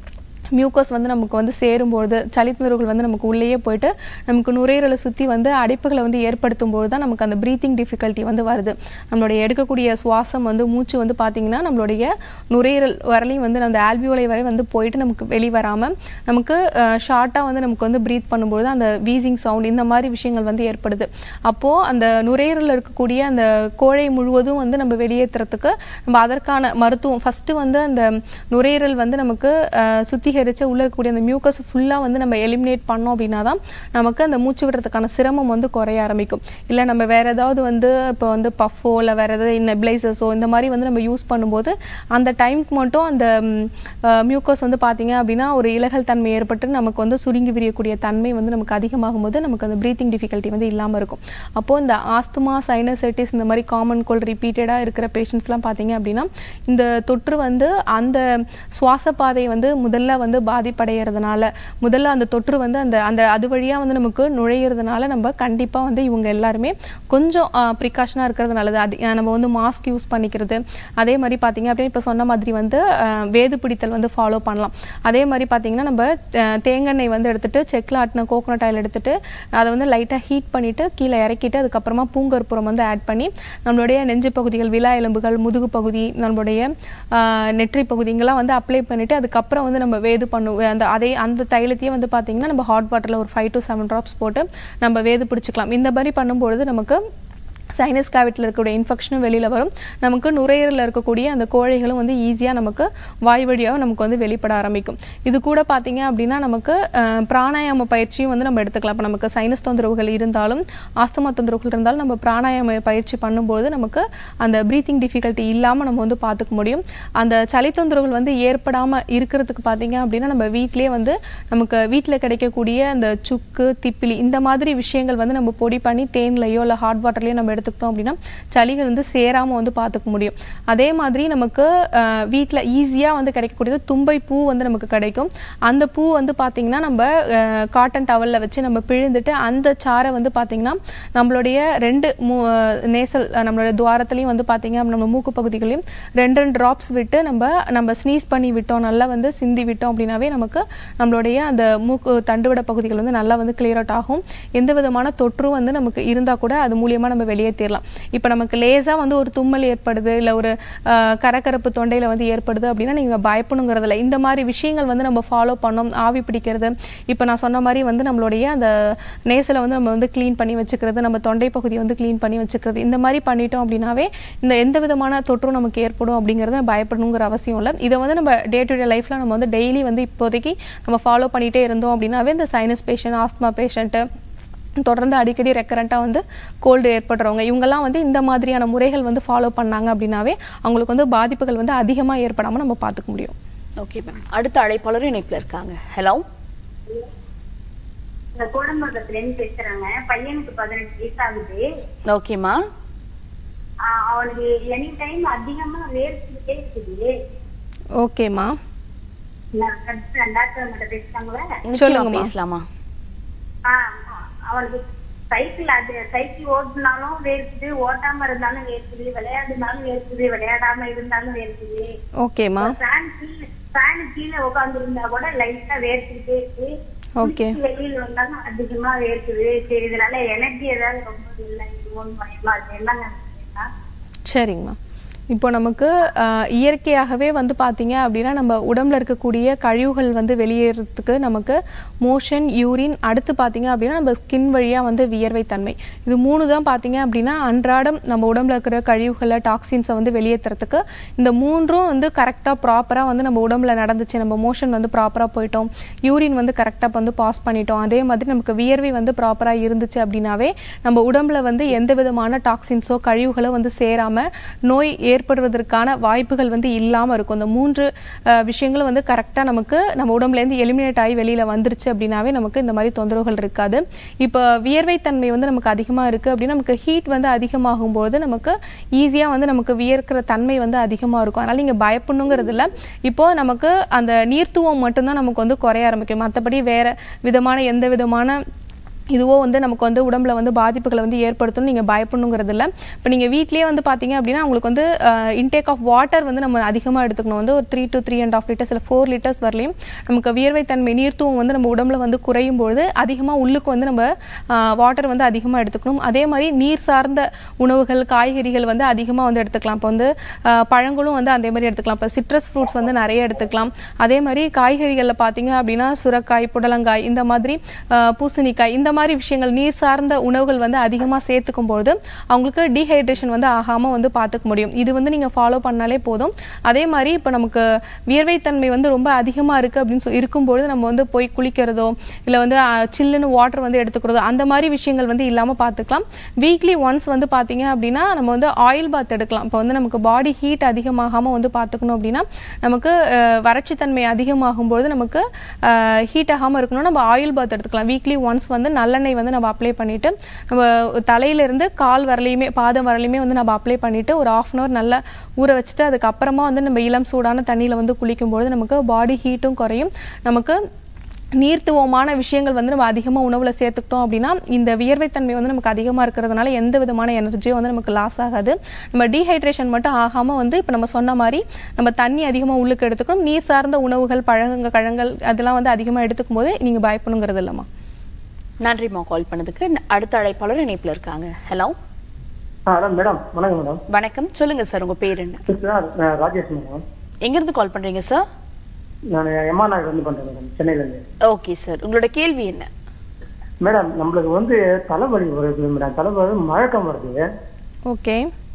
மியூக்கஸ் வந்து நமக்கு வந்து சேரும்பொழுது சளித்துணர்வுகள் வந்து நமக்கு உள்ளேயே போயிட்டு நமக்கு நுரையீரலை சுற்றி வந்து அடைப்புகளை வந்து ஏற்படுத்தும் பொழுது தான் நமக்கு அந்த ப்ரீத்திங் டிஃபிகல்ட்டி வந்து வருது நம்மளுடைய எடுக்கக்கூடிய சுவாசம் வந்து மூச்சு வந்து பார்த்திங்கன்னா நம்மளுடைய நுரையீரல் வரலையும் வந்து அந்த ஆல்பியோலை வரை வந்து போயிட்டு நமக்கு வெளி வராமல் நமக்கு ஷார்ட்டாக வந்து நமக்கு வந்து ப்ரீத் பண்ணும்பொழுது அந்த வீசிங் சவுண்ட் இந்த மாதிரி விஷயங்கள் வந்து ஏற்படுது அப்போது அந்த நுரையீரலில் இருக்கக்கூடிய அந்த கோழை முழுவதும் வந்து நம்ம வெளியேற்றுறதுக்கு நம்ம அதற்கான மருத்துவம் ஃபஸ்ட்டு வந்து அந்த நுரையீரல் வந்து நமக்கு அஹ், சுத்திகரிச்சு உள்ள இருக்கக்கூடிய அந்த மியூக்கஸ் ஃபுல்லாக வந்து நம்ம எலிமினேட் பண்ணோம் அப்படின்னா தான் நமக்கு அந்த மூச்சு விடுறதுக்கான சிரமம் வந்து குறைய ஆரம்பிக்கும் இல்லை நம்ம வேற ஏதாவது வந்து இப்போ வந்து பஃபோ இல்லை வேற ஏதாவது நெப்ளைசஸோ இந்த மாதிரி வந்து நம்ம யூஸ் பண்ணும்போது அந்த டைம்க்கு மட்டும் அந்த மியூக்கஸ் வந்து பார்த்தீங்க அப்படின்னா ஒரு இலகல் தன்மை ஏற்பட்டு நமக்கு வந்து சுருங்கி விரியக்கூடிய தன்மை வந்து நமக்கு அதிகமாகும் போது நமக்கு அந்த ப்ரீத்திங் டிஃபிகல்ட்டி வந்து இல்லாமல் இருக்கும் அப்போது இந்த ஆஸ்துமா சைனசைட்டிஸ் இந்த மாதிரி காமன் கோல்ட் ரிப்பீட்டடாக இருக்கிற பேஷண்ட்ஸ்லாம் பார்த்தீங்க அப்படின்னா இந்த தொற்று வந்து அந்த சுவாச பாதையை வந்து முதல்ல வந்து பாதிப்படைகிறதுனால முதல்ல அந்த தொற்று வந்து அந்த அந்த அது வழியாக வந்து நமக்கு நுழையிறதுனால நம்ம கண்டிப்பாக வந்து இவங்க எல்லாருமே கொஞ்சம் ப்ரிகாஷனாக இருக்கிறது நல்லது அது அஹ் நம்ம வந்து மாஸ்க் யூஸ் பண்ணிக்கிறது அதே மாதிரி பார்த்தீங்க அப்படின்னா இப்போ சொன்ன மாதிரி வந்து அஹ், வேது பிடித்தல் வந்து ஃபாலோ பண்ணலாம் அதே மாதிரி பார்த்தீங்கன்னா நம்ம அஹ், தேங்காய் வந்து எடுத்துட்டு செக்கில் ஆட்டின கோகோனட் ஆயில் எடுத்துட்டு அதை வந்து லைட்டாக ஹீட் பண்ணிட்டு கீழே இறக்கிட்டு அதுக்கப்புறமா பூங்கற்புறம் வந்து ஆட் பண்ணி நம்மளுடைய நெஞ்சு பகுதிகள் விலா எலும்புகள் முதுகு பகுதி நம்மளுடைய ஆஹ், நெற்றி பகுதி இங்கெல்லாம் வந்து அப்ளை பண்ணிட்டு அதுக்கப்புறம் வந்து நம்ம வேது பண்ணுவோம் அந்த அதே அந்த தைலத்தையே வந்து பார்த்தீங்கன்னா நம்ம ஹாட் வாட்டரில் ஒரு ஃபைவ் டு செவன் ட்ராப்ஸ் போட்டு நம்ம வேது பிடிச்சிக்கலாம் இந்த மாதிரி பண்ணும்பொழுது நமக்கு சைனஸ் கேவிட்டில் இருக்கக்கூடிய இன்ஃபெக்ஷனும் வெளியில் வரும் நமக்கு நுரையீரலில் இருக்கக்கூடிய அந்த கோழைகளும் வந்து ஈஸியாக நமக்கு வாய் வழியாக நமக்கு வந்து வெளிப்பட ஆரம்பிக்கும் இது கூட பார்த்தீங்க அப்படின்னா நமக்கு அஹ், பிராணாயாம பயிற்சியும் வந்து நம்ம எடுத்துக்கலாம் இப்போ நமக்கு சைனஸ் தொந்தரவுகள் இருந்தாலும் ஆஸ்துமா தொந்தரவுகள் இருந்தாலும் நம்ம பிராணாயாம பயிற்சி பண்ணும்போது நமக்கு அந்த ப்ரீத்திங் டிஃபிகல்ட்டி இல்லாமல் நம்ம வந்து பார்த்துக்க முடியும் அந்த சளி தொந்தரவுகள் வந்து ஏற்படாமல் இருக்கிறதுக்கு பார்த்தீங்க அப்படின்னா நம்ம வீட்டிலேயே வந்து நமக்கு வீட்டில் கிடைக்கக்கூடிய அந்த சுக்கு திப்பிலி இந்த மாதிரி விஷயங்கள் வந்து நம்ம பொடி பண்ணி தேன்லையோ இல்லை ஹாட் வாட்டர்லையோ நம்ம எடுத்துக்கிட்டோம் அப்படின்னா சளிகள் வந்து சேராமல் வந்து பார்த்துக்க முடியும் அதே மாதிரி நமக்கு வீட்டில் ஈஸியாக வந்து கிடைக்கக்கூடியது தும்பை பூ வந்து நமக்கு கிடைக்கும் அந்த பூ வந்து பார்த்திங்கன்னா நம்ம காட்டன் டவலில் வச்சு நம்ம பிழிந்துட்டு அந்த சாறை வந்து பார்த்திங்கன்னா நம்மளுடைய ரெண்டு மூ நேசல் நம்மளுடைய துவாரத்துலையும் வந்து பார்த்திங்க நம்ம மூக்கு பகுதிகளையும் ரெண்டு ரெண்டு ட்ராப்ஸ் விட்டு நம்ம நம்ம ஸ்னீஸ் பண்ணி விட்டோம் நல்லா வந்து சிந்தி விட்டோம் அப்படின்னாவே நமக்கு நம்மளுடைய அந்த மூக்கு தண்டுவட பகுதிகள் வந்து நல்லா வந்து கிளியர் அவுட் ஆகும் எந்த விதமான தொற்றும் வந்து நமக்கு இருந்தால் கூட அது மூலியமாக நம்ம வெளியேற்றிடலாம் இப்போ நமக்கு லேசாக வந்து ஒரு தும்மல் ஏற்படுது இல்லை ஒரு ஆஹ், கரகரப்பு தொண்டையில் வந்து ஏற்படுது அப்படின்னா நீங்கள் பயப்படணுங்கிறதில்ல இந்த மாதிரி விஷயங்கள் வந்து நம்ம ஃபாலோ பண்ணோம் ஆவி பிடிக்கிறது இப்போ நான் சொன்ன மாதிரி வந்து நம்மளுடைய அந்த நேசில் வந்து நம்ம வந்து க்ளீன் பண்ணி வச்சுக்கிறது நம்ம தொண்டை பகுதியை வந்து க்ளீன் பண்ணி வச்சுக்கிறது இந்த மாதிரி பண்ணிட்டோம் அப்படின்னாவே இந்த எந்த விதமான தொற்றும் நமக்கு ஏற்படும் அப்படிங்கிறத பயப்படணுங்கிற அவசியம் இல்லை இதை வந்து நம்ம டே டு டே லைஃப்பில் நம்ம வந்து டெய்லி வந்து இப்போதைக்கு நம்ம ஃபாலோ பண்ணிகிட்டே இருந்தோம் அப்படின்னாவே இந்த சைனஸ் பேஷண்ட் ஆஸ்மா பேஷண்ட்டு தொடர்ந்து அடிக்கடி ரெக்கரண்ட்டாக வந்து கோல்டு ஏற்படுறவங்க இவங்கெல்லாம் வந்து இந்த மாதிரியான முறைகள் வந்து ஃபாலோ பண்ணாங்க அப்படின்னாவே அவங்களுக்கு வந்து பாதிப்புகள் வந்து அதிகமாக ஏற்படாமல் நம்ம பார்த்துக்க முடியும் ஓகே மேம் அடுத்த அழைப்பாளரும் இணைப்புல இருக்காங்க ஹலோ இந்த கோடம்பாக்கத்துல இருந்து பேசுறாங்க பையனுக்கு பதினெட்டு வயசு ஆகுது ஓகேம்மா ஆஹ் அவனுக்கு எனி டைம் அதிகமா வேர்த்துக்கிட்டே இருக்குது ஓகேம்மா நான் டாக்டர் டாக்டர் மட்டும் பேசுறாங்களா நிச்சயமா சொல்லுங்கம்மா. பேசலாமா ஆஹ் அவனுக்கு சைக்கிள் அது சைக்கிள் ஓட்டுனாலும் வேர்க்குது ஓட்டாம இருந்தாலும் வேர்க்குது விளையாடுனாலும் வேர்க்குது விளையாடாம இருந்தாலும் வேர்க்குது ஓகேம்மா ஃபேன் கீழே ஃபேன் கீழே உட்கார்ந்து இருந்தா கூட லைட்டா வேர்த்துக்கிட்டே இருக்கு ஓகே குளிச்சு வெளியில வந்தாலும் அதிகமா வேர்க்குது சரி இதனால எனர்ஜி ஏதாவது ரொம்ப இல்லை இதுவும் பயமா இருக்கு என்னங்க செய்யலாம்? சரிங்கம்மா இப்போ நமக்கு ஆஹ், இயற்கையாகவே வந்து பார்த்தீங்க அப்படின்னா நம்ம உடம்புல இருக்கக்கூடிய கழிவுகள் வந்து வெளியேறதுக்கு நமக்கு மோஷன் யூரின் அடுத்து பார்த்தீங்க அப்படின்னா நம்ம ஸ்கின் வழியாக வந்து வியர்வை தன்மை இது மூணு தான் பார்த்தீங்க அப்படின்னா அன்றாடம் நம்ம உடம்புல இருக்கிற கழிவுகளை டாக்ஸின்ஸை வந்து வெளியேற்றுறதுக்கு இந்த மூன்றும் வந்து கரெக்டாக ப்ராப்பராக வந்து நம்ம உடம்புல நடந்துச்சு நம்ம மோஷன் வந்து ப்ராப்பராக போயிட்டோம் யூரின் வந்து கரெக்டாக வந்து பாஸ் பண்ணிட்டோம் அதே மாதிரி நமக்கு வியர்வை வந்து ப்ராப்பராக இருந்துச்சு அப்படின்னாவே நம்ம உடம்புல வந்து எந்த விதமான டாக்ஸின்ஸோ கழிவுகளோ வந்து சேராம நோய் ஏற்படுவதற்கான வாய்ப்புகள் வந்து இல்லாமல் இருக்கும் இந்த மூன்று அஹ், விஷயங்களும் வந்து கரெக்டாக நமக்கு நம்ம உடம்புலேருந்து எலிமினேட் ஆகி வெளியில் வந்துருச்சு அப்படின்னாவே நமக்கு இந்த மாதிரி தொந்தரவுகள் இருக்காது இப்போ வியர்வை தன்மை வந்து நமக்கு அதிகமாக இருக்குது அப்படின்னா நமக்கு ஹீட் வந்து அதிகமாகும் பொழுது நமக்கு ஈஸியாக வந்து நமக்கு வியர்க்கிற தன்மை வந்து அதிகமாக இருக்கும் அதனால் நீங்கள் பயப்படணுங்கிறது இல்லை இப்போ நமக்கு அந்த நீர்த்துவம் மட்டும்தான் நமக்கு வந்து குறைய ஆரம்பிக்கும் மற்றபடி வேற விதமான எந்த விதமான இதுவோ வந்து நமக்கு வந்து உடம்புல வந்து பாதிப்புகளை வந்து ஏற்படுத்தணும் நீங்கள் பயப்படணுங்கிறது இல்லை இப்போ நீங்கள் வீட்லேயே வந்து பார்த்தீங்க அப்படின்னா உங்களுக்கு வந்து இன்டேக் ஆஃப் வாட்டர் வந்து நம்ம அதிகமாக எடுத்துக்கணும் வந்து ஒரு three to three and half litres இல்லை ஃபோர் லிட்டர்ஸ் வரலையும் நமக்கு வியர்வைத்தன்மை நீர்த்துவம் வந்து நம்ம உடம்புல வந்து குறையும் பொழுது அதிகமாக உள்ளுக்கு வந்து நம்ம வாட்டர் வந்து அதிகமாக எடுத்துக்கணும் அதே மாதிரி நீர் சார்ந்த உணவுகள் காய்கறிகள் வந்து அதிகமாக வந்து எடுத்துக்கலாம் இப்போ வந்து ஆஹ், பழங்களும் வந்து அதே மாதிரி எடுத்துக்கலாம் இப்போ சிட்ரஸ் ஃப்ரூட்ஸ் வந்து நிறைய எடுத்துக்கலாம் அதே மாதிரி காய்கறிகளில் பார்த்தீங்க அப்படின்னா சுரக்காய் புடலங்காய் இந்த மாதிரி ஆஹ், பூசணிக்காய் இந்த மாதிரி விஷயங்கள் நீர் சார்ந்த உணவுகள் வந்து அதிகமாக சேர்த்துக்கும் பொழுது அவங்களுக்கு டீஹைட்ரேஷன் வந்து ஆகாமல் வந்து பார்த்துக்க முடியும் இது வந்து நீங்கள் ஃபாலோ பண்ணாலே போதும் அதே மாதிரி இப்போ நமக்கு வியர்வைத்தன்மை வந்து ரொம்ப அதிகமாக இருக்குது அப்படின்னு சொல்லி இருக்கும்பொழுது நம்ம வந்து போய் குளிக்கிறதோ இல்லை வந்து ஆஹ், சில்லுன்னு வாட்டர் வந்து எடுத்துக்கிறதோ அந்த மாதிரி விஷயங்கள் வந்து இல்லாமல் பார்த்துக்கலாம் வீக்லி ஒன்ஸ் வந்து பார்த்தீங்க அப்படின்னா நம்ம வந்து ஆயில் பாத் எடுக்கலாம் இப்போ வந்து நமக்கு பாடி ஹீட் அதிகமாகாமல் வந்து பார்த்துக்கணும் அப்படின்னா நமக்கு அஹ், வறட்சித்தன்மை அதிகமாகும் பொழுது நமக்கு ஹீட் ஆகாமல் இருக்கணும் நம்ம ஆயில் பாத் எடுத்துக்கலாம் வீக்லி ஒன்ஸ் வந்து நல்லெண்ணெய் வந்து நம்ம அப்ளை பண்ணிட்டு நம்ம தலையிலிருந்து கால் வரலையுமே பாதம் வரலையுமே வந்து நம்ம அப்ளை பண்ணிட்டு ஒரு ஆஃப் அன் ஹவர் நல்லா ஊற வச்சுட்டு அதுக்கப்புறமா வந்து நம்ம இளம் சூடான தண்ணியில் வந்து குளிக்கும்பொழுது நமக்கு பாடி ஹீட்டும் குறையும் நமக்கு நீர்த்துவமான விஷயங்கள் வந்து நம்ம அதிகமாக உணவில் சேர்த்துக்கிட்டோம் அப்படின்னா இந்த வியர்வைத்தன்மை வந்து நமக்கு அதிகமாக இருக்கிறதுனால எந்த விதமான எனர்ஜியும் வந்து நமக்கு லாஸ் ஆகாது நம்ம டீஹைட்ரேஷன் மட்டும் ஆகாமல் வந்து இப்போ நம்ம சொன்ன மாதிரி நம்ம தண்ணி அதிகமாக உள்ளுக்கு எடுத்துக்கணும் நீர் சார்ந்த உணவுகள் பழங்க கழங்கள் அதெல்லாம் வந்து அதிகமாக எடுத்துக்கும் போது நீங்கள் பயப்படணுங்கிறது இல்லைம்மா நன்றிம்மா கால் பண்ணதுக்கு அடுத்த அழைப்பாளர் இணைப்புல இருக்காங்க ஹலோ ஆ அதான் மேடம் வணக்கம் மேடம் வணக்கம் சொல்லுங்க சார் உங்க பேர் என்ன சார் நான் ராஜேஷ் மேடம் எங்கிருந்து கால் பண்றீங்க சார் நான் எம்மா நகர் வந்து பண்றேன் மேடம் சென்னையிலேருந்து ஓகே சார் உங்களோட கேள்வி என்ன மேடம் நம்மளுக்கு வந்து தலைவலி வருது மேடம் தலைவலி மழக்கம் வருது ஓகே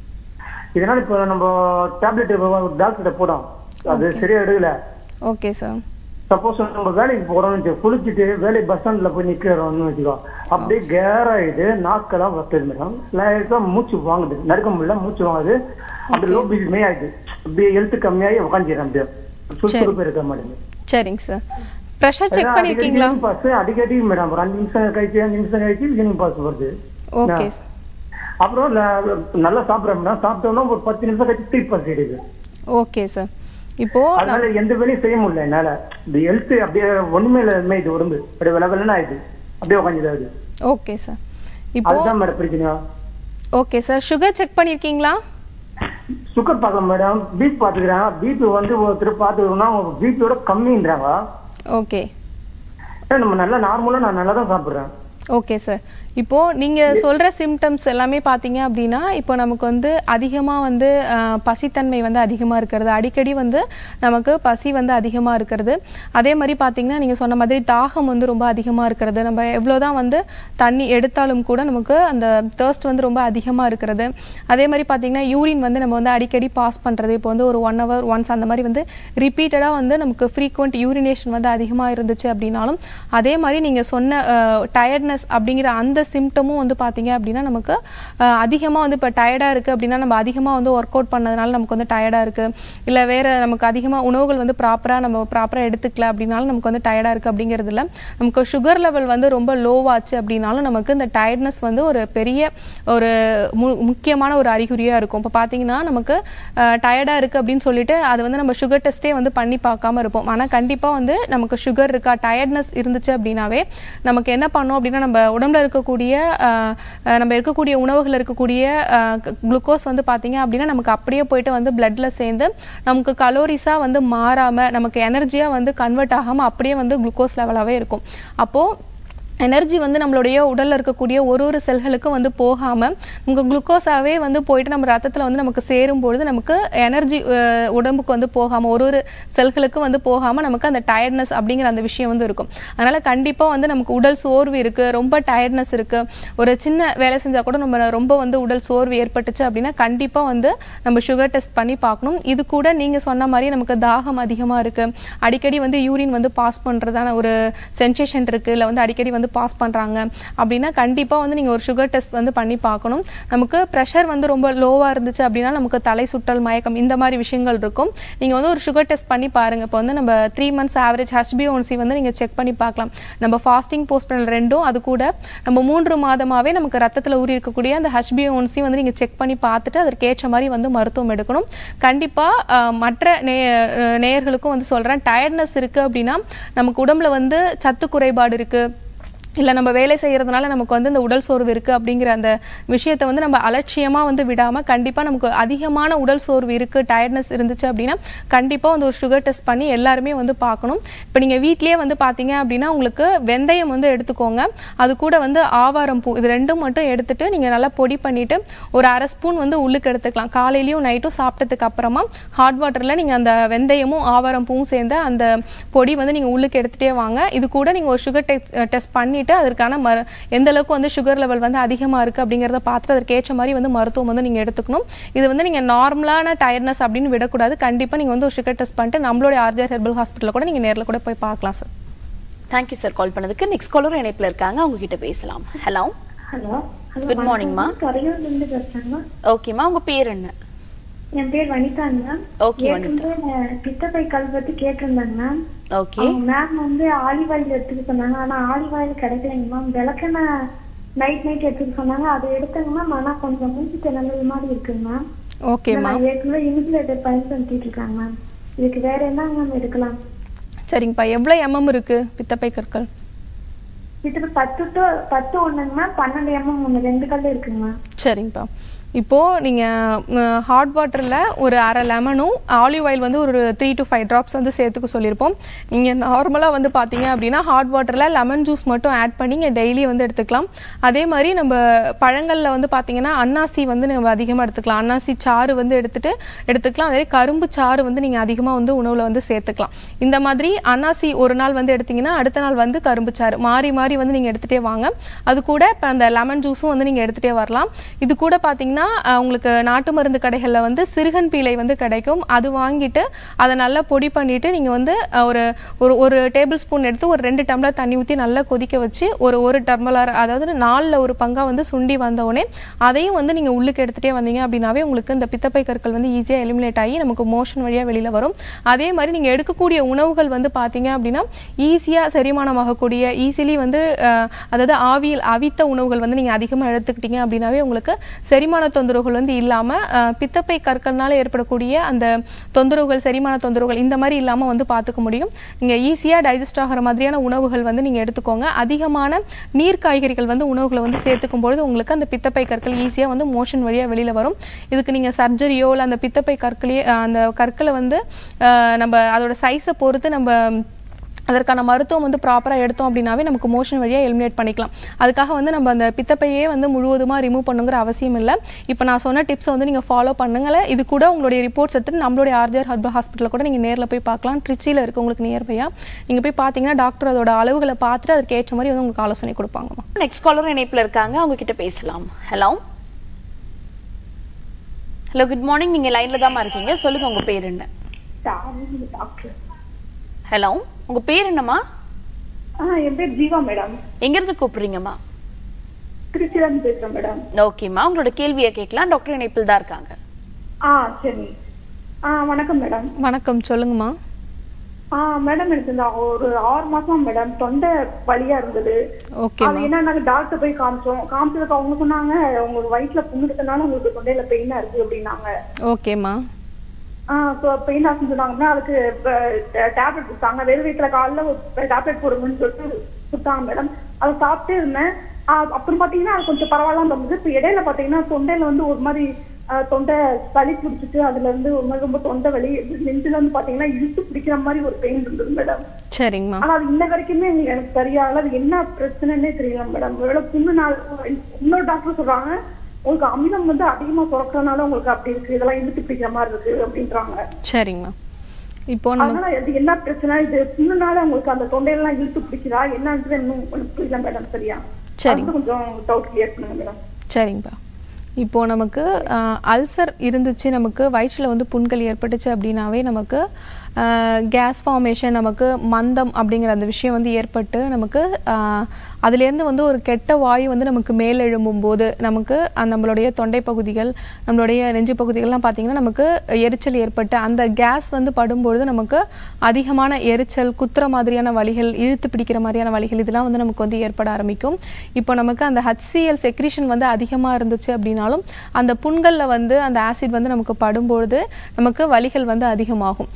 இதனால இப்போ நம்ம டேப்லெட் டாக்டர்கிட்ட போனோம் அது சரியா எடுக்கல ஓகே சார் சப்போஸ் நம்ம வேலைக்கு போறோம்னு வச்சுக்கோ, குளிச்சுட்டு வேலை பஸ் ஸ்டாண்ட்ல போய் நிக்கிறோம்னு வச்சுக்கோ அப்படியே கேர் ஆயிடுது நாக்கெல்லாம் வத்துது மேடம் லைட்டா மூச்சு வாங்குது நடுக்க முடியல மூச்சு வாங்குது அப்படி லோ பிபி ஆயிடுது அப்படியே எழுத்து கம்மியாகி உட்காந்துறேன் அப்படியே சுறுசுறுப்பு இருக்க மாட்டேங்குது சரிங்க சார் ப்ரெஷர் செக் பண்ணியிருக்கீங்களா பாஸ் அடிக்கடி மேடம் ஒரு அஞ்சு நிமிஷம் கழிச்சு அஞ்சு நிமிஷம் கழிச்சு ஈவினிங் பாஸ் வருது ஓகே அப்புறம் ல- நல்லா சாப்பிடுறேன் மேடம் சாப்பிட்டோம்னா ஒரு பத்து நிமிஷம் கழிச்சு திருப்பி பாஸ் ஆயிடுது ஓகே சார் இப்போ அதனால எந்த வேலையும் செய்ய முடியல என்னால இந்த ஹெல்த் அப்படியே ஒண்ணுமே இல்லாம இது உடம்பு அப்படியே வெள்ள வெள்ளன்னு ஆயிடுது அப்படியே உட்காந்துது ஓகே சார் இப்போ அதுதான் மேடம் பிரச்சனை ஓகே சார் சுகர் செக் பண்ணியிருக்கீங்களா சுகர் பார்க்கலாம் மேடம் பீப் பாத்துக்கிறேன் பிபி வந்து ஒருத்தர் பாத்துக்கிறோம்னா பிபியோட கம்மின்றாங்க ஓகே ஆனா நம்ம நல்லா நார்மலா நான் நல்லா தான் சாப்பிடுறேன் ஓகே சார் இப்போ நீங்க சொல்ற சிம்டம்ஸ் எல்லாமே பாத்தீங்க அப்படின்னா இப்போ நமக்கு வந்து அதிகமா வந்து அஹ், பசித்தன்மை வந்து அதிகமா இருக்கிறது அடிக்கடி வந்து நமக்கு பசி வந்து அதிகமா இருக்கிறது அதே மாதிரி பாத்தீங்கன்னா நீங்க சொன்ன மாதிரி தாகம் வந்து ரொம்ப அதிகமா இருக்கிறது நம்ம எவ்வளவுதான் வந்து தண்ணி எடுத்தாலும் கூட நமக்கு அந்த thirst வந்து ரொம்ப அதிகமா இருக்கிறது அதே மாதிரி பாத்தீங்கன்னா யூரின் வந்து நம்ம வந்து அடிக்கடி பாஸ் பண்றது இப்போ வந்து ஒரு ஒன் ஹவர் ஒன்ஸ் அந்த மாதிரி வந்து ரிப்பீட்டடா வந்து நமக்கு ஃப்ரீக்வெண்ட் யூரினேஷன் வந்து அதிகமா இருந்துச்சு அப்படின்னாலும் அதே மாதிரி நீங்க சொன்ன டயர்ட்னஸ் அப்படிங்கிற அந்த சிம்டமும் வந்து பாத்தீங்க அப்படின்னா நமக்கு அஹ், அதிகமா வந்து இப்போ டயர்டா இருக்கு அப்படின்னா நம்ம அதிகமா வந்து ஒர்க் அவுட் பண்ணதுனால நமக்கு வந்து டயர்டா இருக்கு இல்ல வேற நமக்கு அதிகமா உணவுகள் வந்து ப்ராப்பரா நம்ம ப்ராப்பரா எடுத்துக்கல அப்படின்னாலும் நமக்கு வந்து டயர்டா இருக்கு அப்படிங்கிறது இல்ல நமக்கு சுகர் லெவல் வந்து ரொம்ப லோவாச்சு அப்படின்னாலும் நமக்கு இந்த டயர்ட்னஸ் வந்து ஒரு பெரிய ஒரு மு- முக்கியமான ஒரு அறிகுறியா இருக்கும் இப்போ பாத்தீங்கன்னா நமக்கு டயர்டா இருக்கு அப்படின்னு சொல்லிட்டு அது வந்து நம்ம சுகர் டெஸ்ட்டே வந்து பண்ணி பார்க்காம இருப்போம் ஆனா கண்டிப்பா வந்து நமக்கு சுகர் இருக்கா டயர்ட்னஸ் இருந்துச்சு அப்படின்னாவே நமக்கு என்ன பண்ணோம் அப்படின்னா நம்ம உடம்புல இருக்கக்கூடிய அஹ், அஹ், நம்ம இருக்கக்கூடிய உணவுகள் இருக்கக்கூடிய குளுக்கோஸ் வந்து பாத்தீங்க அப்படின்னா நமக்கு அப்படியே போயிட்டு வந்து பிளட்ல சேர்ந்து நமக்கு கலோரிஸா வந்து மாறாம நமக்கு எனர்ஜியா வந்து கன்வெர்ட் ஆகாம அப்படியே வந்து குளுக்கோஸ் லெவலாவே இருக்கும் அப்போ எனர்ஜி வந்து நம்மளுடைய உடல்ல இருக்கக்கூடிய ஒரு ஒரு செல்களுக்கும் வந்து போகாம நமக்கு குளுக்கோஸாவே வந்து போயிட்டு நம்ம ரத்தத்துல வந்து நமக்கு சேரும் பொழுது நமக்கு எனர்ஜி உடம்புக்கு வந்து போகாம ஒரு ஒரு செல்களுக்கும் வந்து போகாம நமக்கு அந்த டயர்ட்னஸ் அப்படிங்கிற அந்த விஷயம் வந்து இருக்கும் அதனால கண்டிப்பா வந்து நமக்கு உடல் சோர்வு இருக்கு ரொம்ப டயர்ட்னஸ் இருக்கு ஒரு சின்ன வேலை செஞ்சா கூட நம்ம ரொம்ப வந்து உடல் சோர்வு ஏற்பட்டுச்சு அப்படின்னா கண்டிப்பா வந்து நம்ம சுகர் டெஸ்ட் பண்ணி பார்க்கணும் இது கூட நீங்க சொன்ன மாதிரி நமக்கு தாகம் அதிகமா இருக்கு அடிக்கடி வந்து யூரின் வந்து பாஸ் பண்றதான ஒரு சென்சேஷன் இருக்கு இல்ல வந்து அடிக்கடி வந்து பாஸ் பண்றாங்க அப்படின்னா கண்டிப்பா வந்து நீங்க ஒரு சுகர் டெஸ்ட் வந்து பண்ணி பார்க்கணும் நமக்கு ப்ரெஷர் வந்து ரொம்ப லோவா இருந்துச்சு அப்படின்னா நமக்கு தலை சுற்றல் மயக்கம் இந்த மாதிரி விஷயங்கள் இருக்கும் நீங்க வந்து ஒரு சுகர் டெஸ்ட் பண்ணி பாருங்க இப்போ வந்து நம்ம த்ரீ மந்த்ஸ் ஆவரேஜ் ஹெச்பிஓன்சி வந்து நீங்க செக் பண்ணி பார்க்கலாம் நம்ம ஃபாஸ்டிங் போஸ்ட் பண்ணல் ரெண்டும் அது கூட நம்ம மூன்று மாதமாவே நமக்கு ரத்தத்துல ஊறி இருக்கக்கூடிய அந்த ஹெச்பிஓன்சி வந்து நீங்க செக் பண்ணி பார்த்துட்டு அதற்கு ஏற்ற மாதிரி வந்து மருத்துவம் எடுக்கணும் கண்டிப்பா அஹ், மற்ற நே அஹ், நேயர்களுக்கும் வந்து சொல்றேன் டயர்ட்னஸ் இருக்கு அப்படின்னா நமக்கு உடம்புல வந்து சத்து குறைபாடு இருக்கு இல்லை நம்ம வேலை செய்கிறதுனால நமக்கு வந்து இந்த உடல் சோர்வு இருக்குது அப்படிங்கிற அந்த விஷயத்தை வந்து நம்ம அலட்சியமாக வந்து விடாமல் கண்டிப்பாக நமக்கு அதிகமான உடல் சோர்வு இருக்குது டயர்ட்னஸ் இருந்துச்சு அப்படின்னா கண்டிப்பாக வந்து ஒரு சுகர் டெஸ்ட் பண்ணி எல்லாருமே வந்து பார்க்கணும் இப்போ நீங்கள் வீட்லேயே வந்து பார்த்தீங்க அப்படின்னா உங்களுக்கு வெந்தயம் வந்து எடுத்துக்கோங்க அது கூட வந்து ஆவாரம் பூ இது ரெண்டும் மட்டும் எடுத்துட்டு நீங்கள் நல்லா பொடி பண்ணிவிட்டு ஒரு அரை ஸ்பூன் வந்து உள்ளுக்கு எடுத்துக்கலாம் காலையிலையும் நைட்டும் சாப்பிட்டதுக்கு அப்புறமா ஹாட் வாட்டரில் நீங்கள் அந்த வெந்தயமும் ஆவாரம் பூவும் சேர்ந்த அந்த பொடி வந்து நீங்கள் உள்ளுக்கு எடுத்துகிட்டே வாங்க இது கூட நீங்கள் ஒரு சுகர் டெஸ்ட் டெஸ்ட் பண்ணிவிட்டு அதற்கான மரு எந்த அளவுக்கு வந்து சுகர் லெவல் வந்து அதிகமாக இருக்குது அப்படிங்கிறத பார்த்துட்டு அதற்கு ஏற்ற மாதிரி வந்து மருத்துவம் வந்து நீங்கள் எடுத்துக்கணும் இது வந்து நீங்கள் நார்மலான டயர்ட்னஸ் அப்படின்னு விடக்கூடாது கண்டிப்பாக நீங்கள் வந்து ஒரு சுகர் டெஸ்ட் பண்ணிட்டு நம்மளுடைய ஆர்ஜர் ஹெர்பல் ஹாஸ்பிட்டலில் கூட நீங்கள் நேரில் கூட போய் பார்க்கலாம் சார் தேங்க்யூ சார் கால் பண்ணதுக்கு நெக்ஸ்ட் காலர் இணைப்புல இருக்காங்க அவங்க கிட்ட பேசலாம் hello hello Good morning, ma. துறையூர்ல இருந்து பேசுறேங்க ஓகேம்மா உங்க பேர் என்ன என் பேர் வனிதாங்க Okay, வனிதா. ஏற்கனவே பித்தப்பை கல் பத்தி கேட்டிருந்தாங்க மேம் ஓகே மேம் வந்து ஆலிவ் ஆயில் எடுத்துக்க சொன்னாங்க ஆனா ஆலிவ் ஆயில் கிடைக்கலைங்க மேம் விளக்கெண்ணெய் நைட் நைட் எடுத்துக்க சொன்னாங்க அதை எடுத்தங்க மேம் ஆனா கொஞ்சம் மூச்சு திணறல் மாதிரி இருக்குங்க மேம் ஓகேம்மா நான் ஏற்கனவே இன்சுலேட்டர் பயன்படுத்திட்டு இருக்காங்க மேம் இதுக்கு வேற என்ன மேம் எடுக்கலாம் சரிங்கப்பா எவ்வளோ எம்எம் இருக்குது பித்தப்பை கற்கள் கிட்டத்தட்ட பத்து டு பத்து ஒண்ணுங்க மேம் பன்னெண்டு எம்எம் ஒண்ணு ரெண்டு கல் இருக்குங்க மேம் சரிங்கப்பா இப்போது நீங்கள் ஹாட் வாட்டரில் ஒரு அரை லெமனும் ஆலிவ் ஆயில் வந்து ஒரு த்ரீ டு ஃபைவ் ட்ராப்ஸ் வந்து சேர்த்துக்க சொல்லியிருப்போம் நீங்கள் நார்மலாக வந்து பார்த்தீங்க அப்படின்னா ஹாட் வாட்டரில் லெமன் ஜூஸ் மட்டும் ஆட் பண்ணி நீங்கள் டெய்லி வந்து எடுத்துக்கலாம் அதே மாதிரி நம்ம பழங்களில் வந்து பார்த்தீங்கன்னா அன்னாசி வந்து நம்ம அதிகமாக எடுத்துக்கலாம் அன்னாசி சாறு வந்து எடுத்துட்டு எடுத்துக்கலாம் அதே கரும்பு சாறு வந்து நீங்கள் அதிகமாக வந்து உணவில் வந்து சேர்த்துக்கலாம் இந்த மாதிரி அன்னாசி ஒரு நாள் வந்து எடுத்தீங்கன்னா அடுத்த நாள் வந்து கரும்பு சாறு மாறி மாறி வந்து நீங்கள் எடுத்துகிட்டே வாங்க அது கூட இப்போ அந்த லெமன் ஜூஸும் வந்து நீங்கள் எடுத்துகிட்டே வரலாம் இது கூட பார்த்தீங்கன்னா அஹ், உங்களுக்கு நாட்டு மருந்து கடைகளில் வந்து சிறுகன் பீலை வந்து கிடைக்கும் அது வாங்கிட்டு அதை நல்லா பொடி பண்ணிட்டு நீங்கள் வந்து அஹ், ஒரு ஒரு ஒரு டேபிள் ஸ்பூன் எடுத்து ஒரு ரெண்டு டம்ளர் தண்ணி ஊற்றி நல்லா கொதிக்க வச்சு ஒரு ஒரு டம்ளர் அதாவது நாலில் ஒரு பங்கா வந்து சுண்டி வந்தவுடனே அதையும் வந்து நீங்கள் உள்ளுக்கு எடுத்துகிட்டே வந்தீங்க அப்படின்னாவே உங்களுக்கு இந்த பித்தப்பை கற்கள் வந்து ஈஸியாக எலிமினேட் ஆகி நமக்கு மோஷன் வழியாக வெளியில் வரும் அதே மாதிரி நீங்கள் எடுக்கக்கூடிய உணவுகள் வந்து பார்த்தீங்க அப்படின்னா ஈஸியாக செரிமானமாகக்கூடிய ஈஸிலி வந்து அஹ், அதாவது ஆவியில் அவித்த உணவுகள் வந்து நீங்கள் அதிகமாக எடுத்துக்கிட்டீங்க அப்படின்னாவே உங்களுக்கு செரிமான தொந்தரவுகள் வந்து இல்லாமல் பித்தப்பை கற்கள்னால ஏற்படக்கூடிய அந்த தொந்தரவுகள் செரிமான தொந்தரவுகள் இந்த மாதிரி இல்லாமல் வந்து பார்த்துக்க முடியும் நீங்கள் ஈஸியாக டைஜஸ்ட் ஆகிற மாதிரியான உணவுகள் வந்து நீங்கள் எடுத்துக்கோங்க அதிகமான நீர் காய்கறிகள் வந்து உணவுகளை வந்து சேர்த்துக்கும் பொழுது உங்களுக்கு அந்த பித்தப்பை கற்கள் ஈஸியாக வந்து மோஷன் வழியாக வெளியில் வரும் இதுக்கு நீங்கள் சர்ஜரியோ இல்லை அந்த பித்தப்பை கற்களையே அஹ், அந்த கற்களை வந்து அஹ், நம்ம அதோட சைஸை பொறுத்து நம்ம அதற்கான மருத்துவம் வந்து ப்ராப்பராக எடுத்தோம் அப்படின்னாவே நமக்கு மோஷன் வழியாக எலிமினேட் பண்ணிக்கலாம் அதுக்காக வந்து நம்ம அந்த பித்தப்பையே வந்து முழுவதுமாக ரிமூவ் பண்ணுங்கிற அவசியம் இல்லை இப்போ நான் சொன்ன டிப்ஸை வந்து நீங்கள் ஃபாலோ பண்ணுங்களேன் இது கூட உங்களுடைய ரிப்போர்ட்ஸ் எடுத்துட்டு நம்மளுடைய ஆர்ஜர் ஹர்பல் ஹாஸ்பிட்டலில் கூட நீங்கள் நேரில் போய் பார்க்கலாம் ட்ரிச்சியில் இருக்கு உங்களுக்கு நியர்பையாக நீங்கள் போய் பார்த்தீங்கன்னா டாக்டர் அதோட அளவுகளை பார்த்துட்டு அதுக்கு ஏற்ற மாதிரி வந்து உங்களுக்கு ஆலோசனை கொடுப்பாங்கம்மா நெக்ஸ்ட் காலர் இணைப்புல இருக்காங்க அவங்க கிட்ட பேசலாம் ஹலோ ஹலோ குட் மார்னிங் நீங்க லைன்ல தாம்மா இருக்கீங்க சொல்லுங்க உங்க பேர் என்ன டாக்டர் ஹலோ உங்க பேர் என்னம்மா ஆ என் பேர் ஜீவா மேடம் எங்க இருந்து கூப்பிடுறீங்கம்மா திருச்சியில இருந்து பேசுறேன் மேடம் ஓகேம்மா உங்களோட கேள்வியை கேட்கலாம் டாக்டர் இணைப்பில் தான் இருக்காங்க ஆ சரி ஆ வணக்கம் மேடம் வணக்கம் சொல்லுங்கம்மா ஆ மேடம் எனக்கு இந்த ஒரு ஆறு மாசம் மேடம் தொண்டை வலியா இருந்தது ஓகேம்மா அது என்ன நாங்க டாக்டர் போய் காமிச்சோம் காமிச்சதுக்கு அவங்க சொன்னாங்க உங்களுக்கு வயிற்றுல புண்ணு இருக்கனால உங்களுக்கு தொண்டையில பெயினா இருக்கு அப்படின்னாங்க ஓகேம்மா ஆ ஸோ பெயின் ஆகும் சொன்னாங்கன்னா அதுக்கு டேப்லெட் கொடுத்தாங்க வெறும் வயிற்றுல காலைல ஒரு டேப்லெட் போடுங்கன்னு சொல்லிட்டு கொடுத்தாங்க மேடம் அதை சாப்பிட்டே இருந்தேன் ஆ, அப்புறம் பாத்தீங்கன்னா அது கொஞ்சம் பரவாயில்லாம இருந்தது இப்போ இடையில பாத்தீங்கன்னா தொண்டையில வந்து ஒரு மாதிரி ஆ, தொண்டை சளி பிடிச்சிட்டு அதுல இருந்து ஒரு மாதிரி ரொம்ப தொண்டை வலி நெஞ்சில வந்து பாத்தீங்கன்னா இழுத்து பிடிக்கிற மாதிரி ஒரு பெயின் இருந்தது மேடம் சரிங்கம்மா ஆனா அது இன்ன வரைக்குமே எனக்கு எனக்கு தெரியல அது என்ன பிரச்சனைன்னே தெரியல மேடம் ஒருவேளை புண்ணு நாள் இன்னொரு டாக்டர் சொல்றாங்க உங்களுக்கு அமிலம் வந்து அதிகமா சுரக்கிறதுனால உங்களுக்கு அப்படி இருக்கு இதெல்லாம் இழுத்து பிடிக்கிற மாதிரி இருக்கு அப்படின்றாங்க சரிங்கம்மா இப்போ நம்ம அதனால அது என்ன பிரச்சனை இது புண்ணுனால உங்களுக்கு அந்த தொண்டையெல்லாம் இழுத்து பிடிக்கிறா என்னன்றது இன்னும் எனக்கு புரியல மேடம் சரியா சரி. அது கொஞ்சம் டவுட் கிளியர் பண்ணுங்க மேடம் சரிங்கப்பா இப்போ நமக்கு அல்சர் இருந்துச்சு நமக்கு வயிற்றில் வந்து புண்கள் ஏற்பட்டுச்சு அப்படின்னாவே நமக்கு கேஸ் ஃபார்மேஷன் நமக்கு மந்தம் அப்படிங்கிற அந்த விஷயம் வந்து ஏற்பட்டு நமக்கு ஆஹ், அதுலேருந்து வந்து ஒரு கெட்ட வாயு வந்து நமக்கு மேலெழும்பும் போது நமக்கு அந்த நம்மளுடைய தொண்டை பகுதிகள் நம்மளுடைய நெஞ்சு பகுதிகள்லாம் பார்த்தீங்கன்னா நமக்கு எரிச்சல் ஏற்பட்டு அந்த கேஸ் வந்து படும்பொழுது நமக்கு அதிகமான எரிச்சல் குத்துற மாதிரியான வலிகள் இழுத்து பிடிக்கிற மாதிரியான வலிகள் இதெல்லாம் வந்து நமக்கு வந்து ஏற்பட ஆரம்பிக்கும் இப்போ நமக்கு அந்த ஹச்சிஎல் செக்ரீஷன் வந்து அதிகமாக இருந்துச்சு அப்படின்னாலும் அந்த புண்களில் வந்து அந்த ஆசிட் வந்து நமக்கு படும்பொழுது நமக்கு வலிகள் வந்து அதிகமாகும் இப்போ எப்படி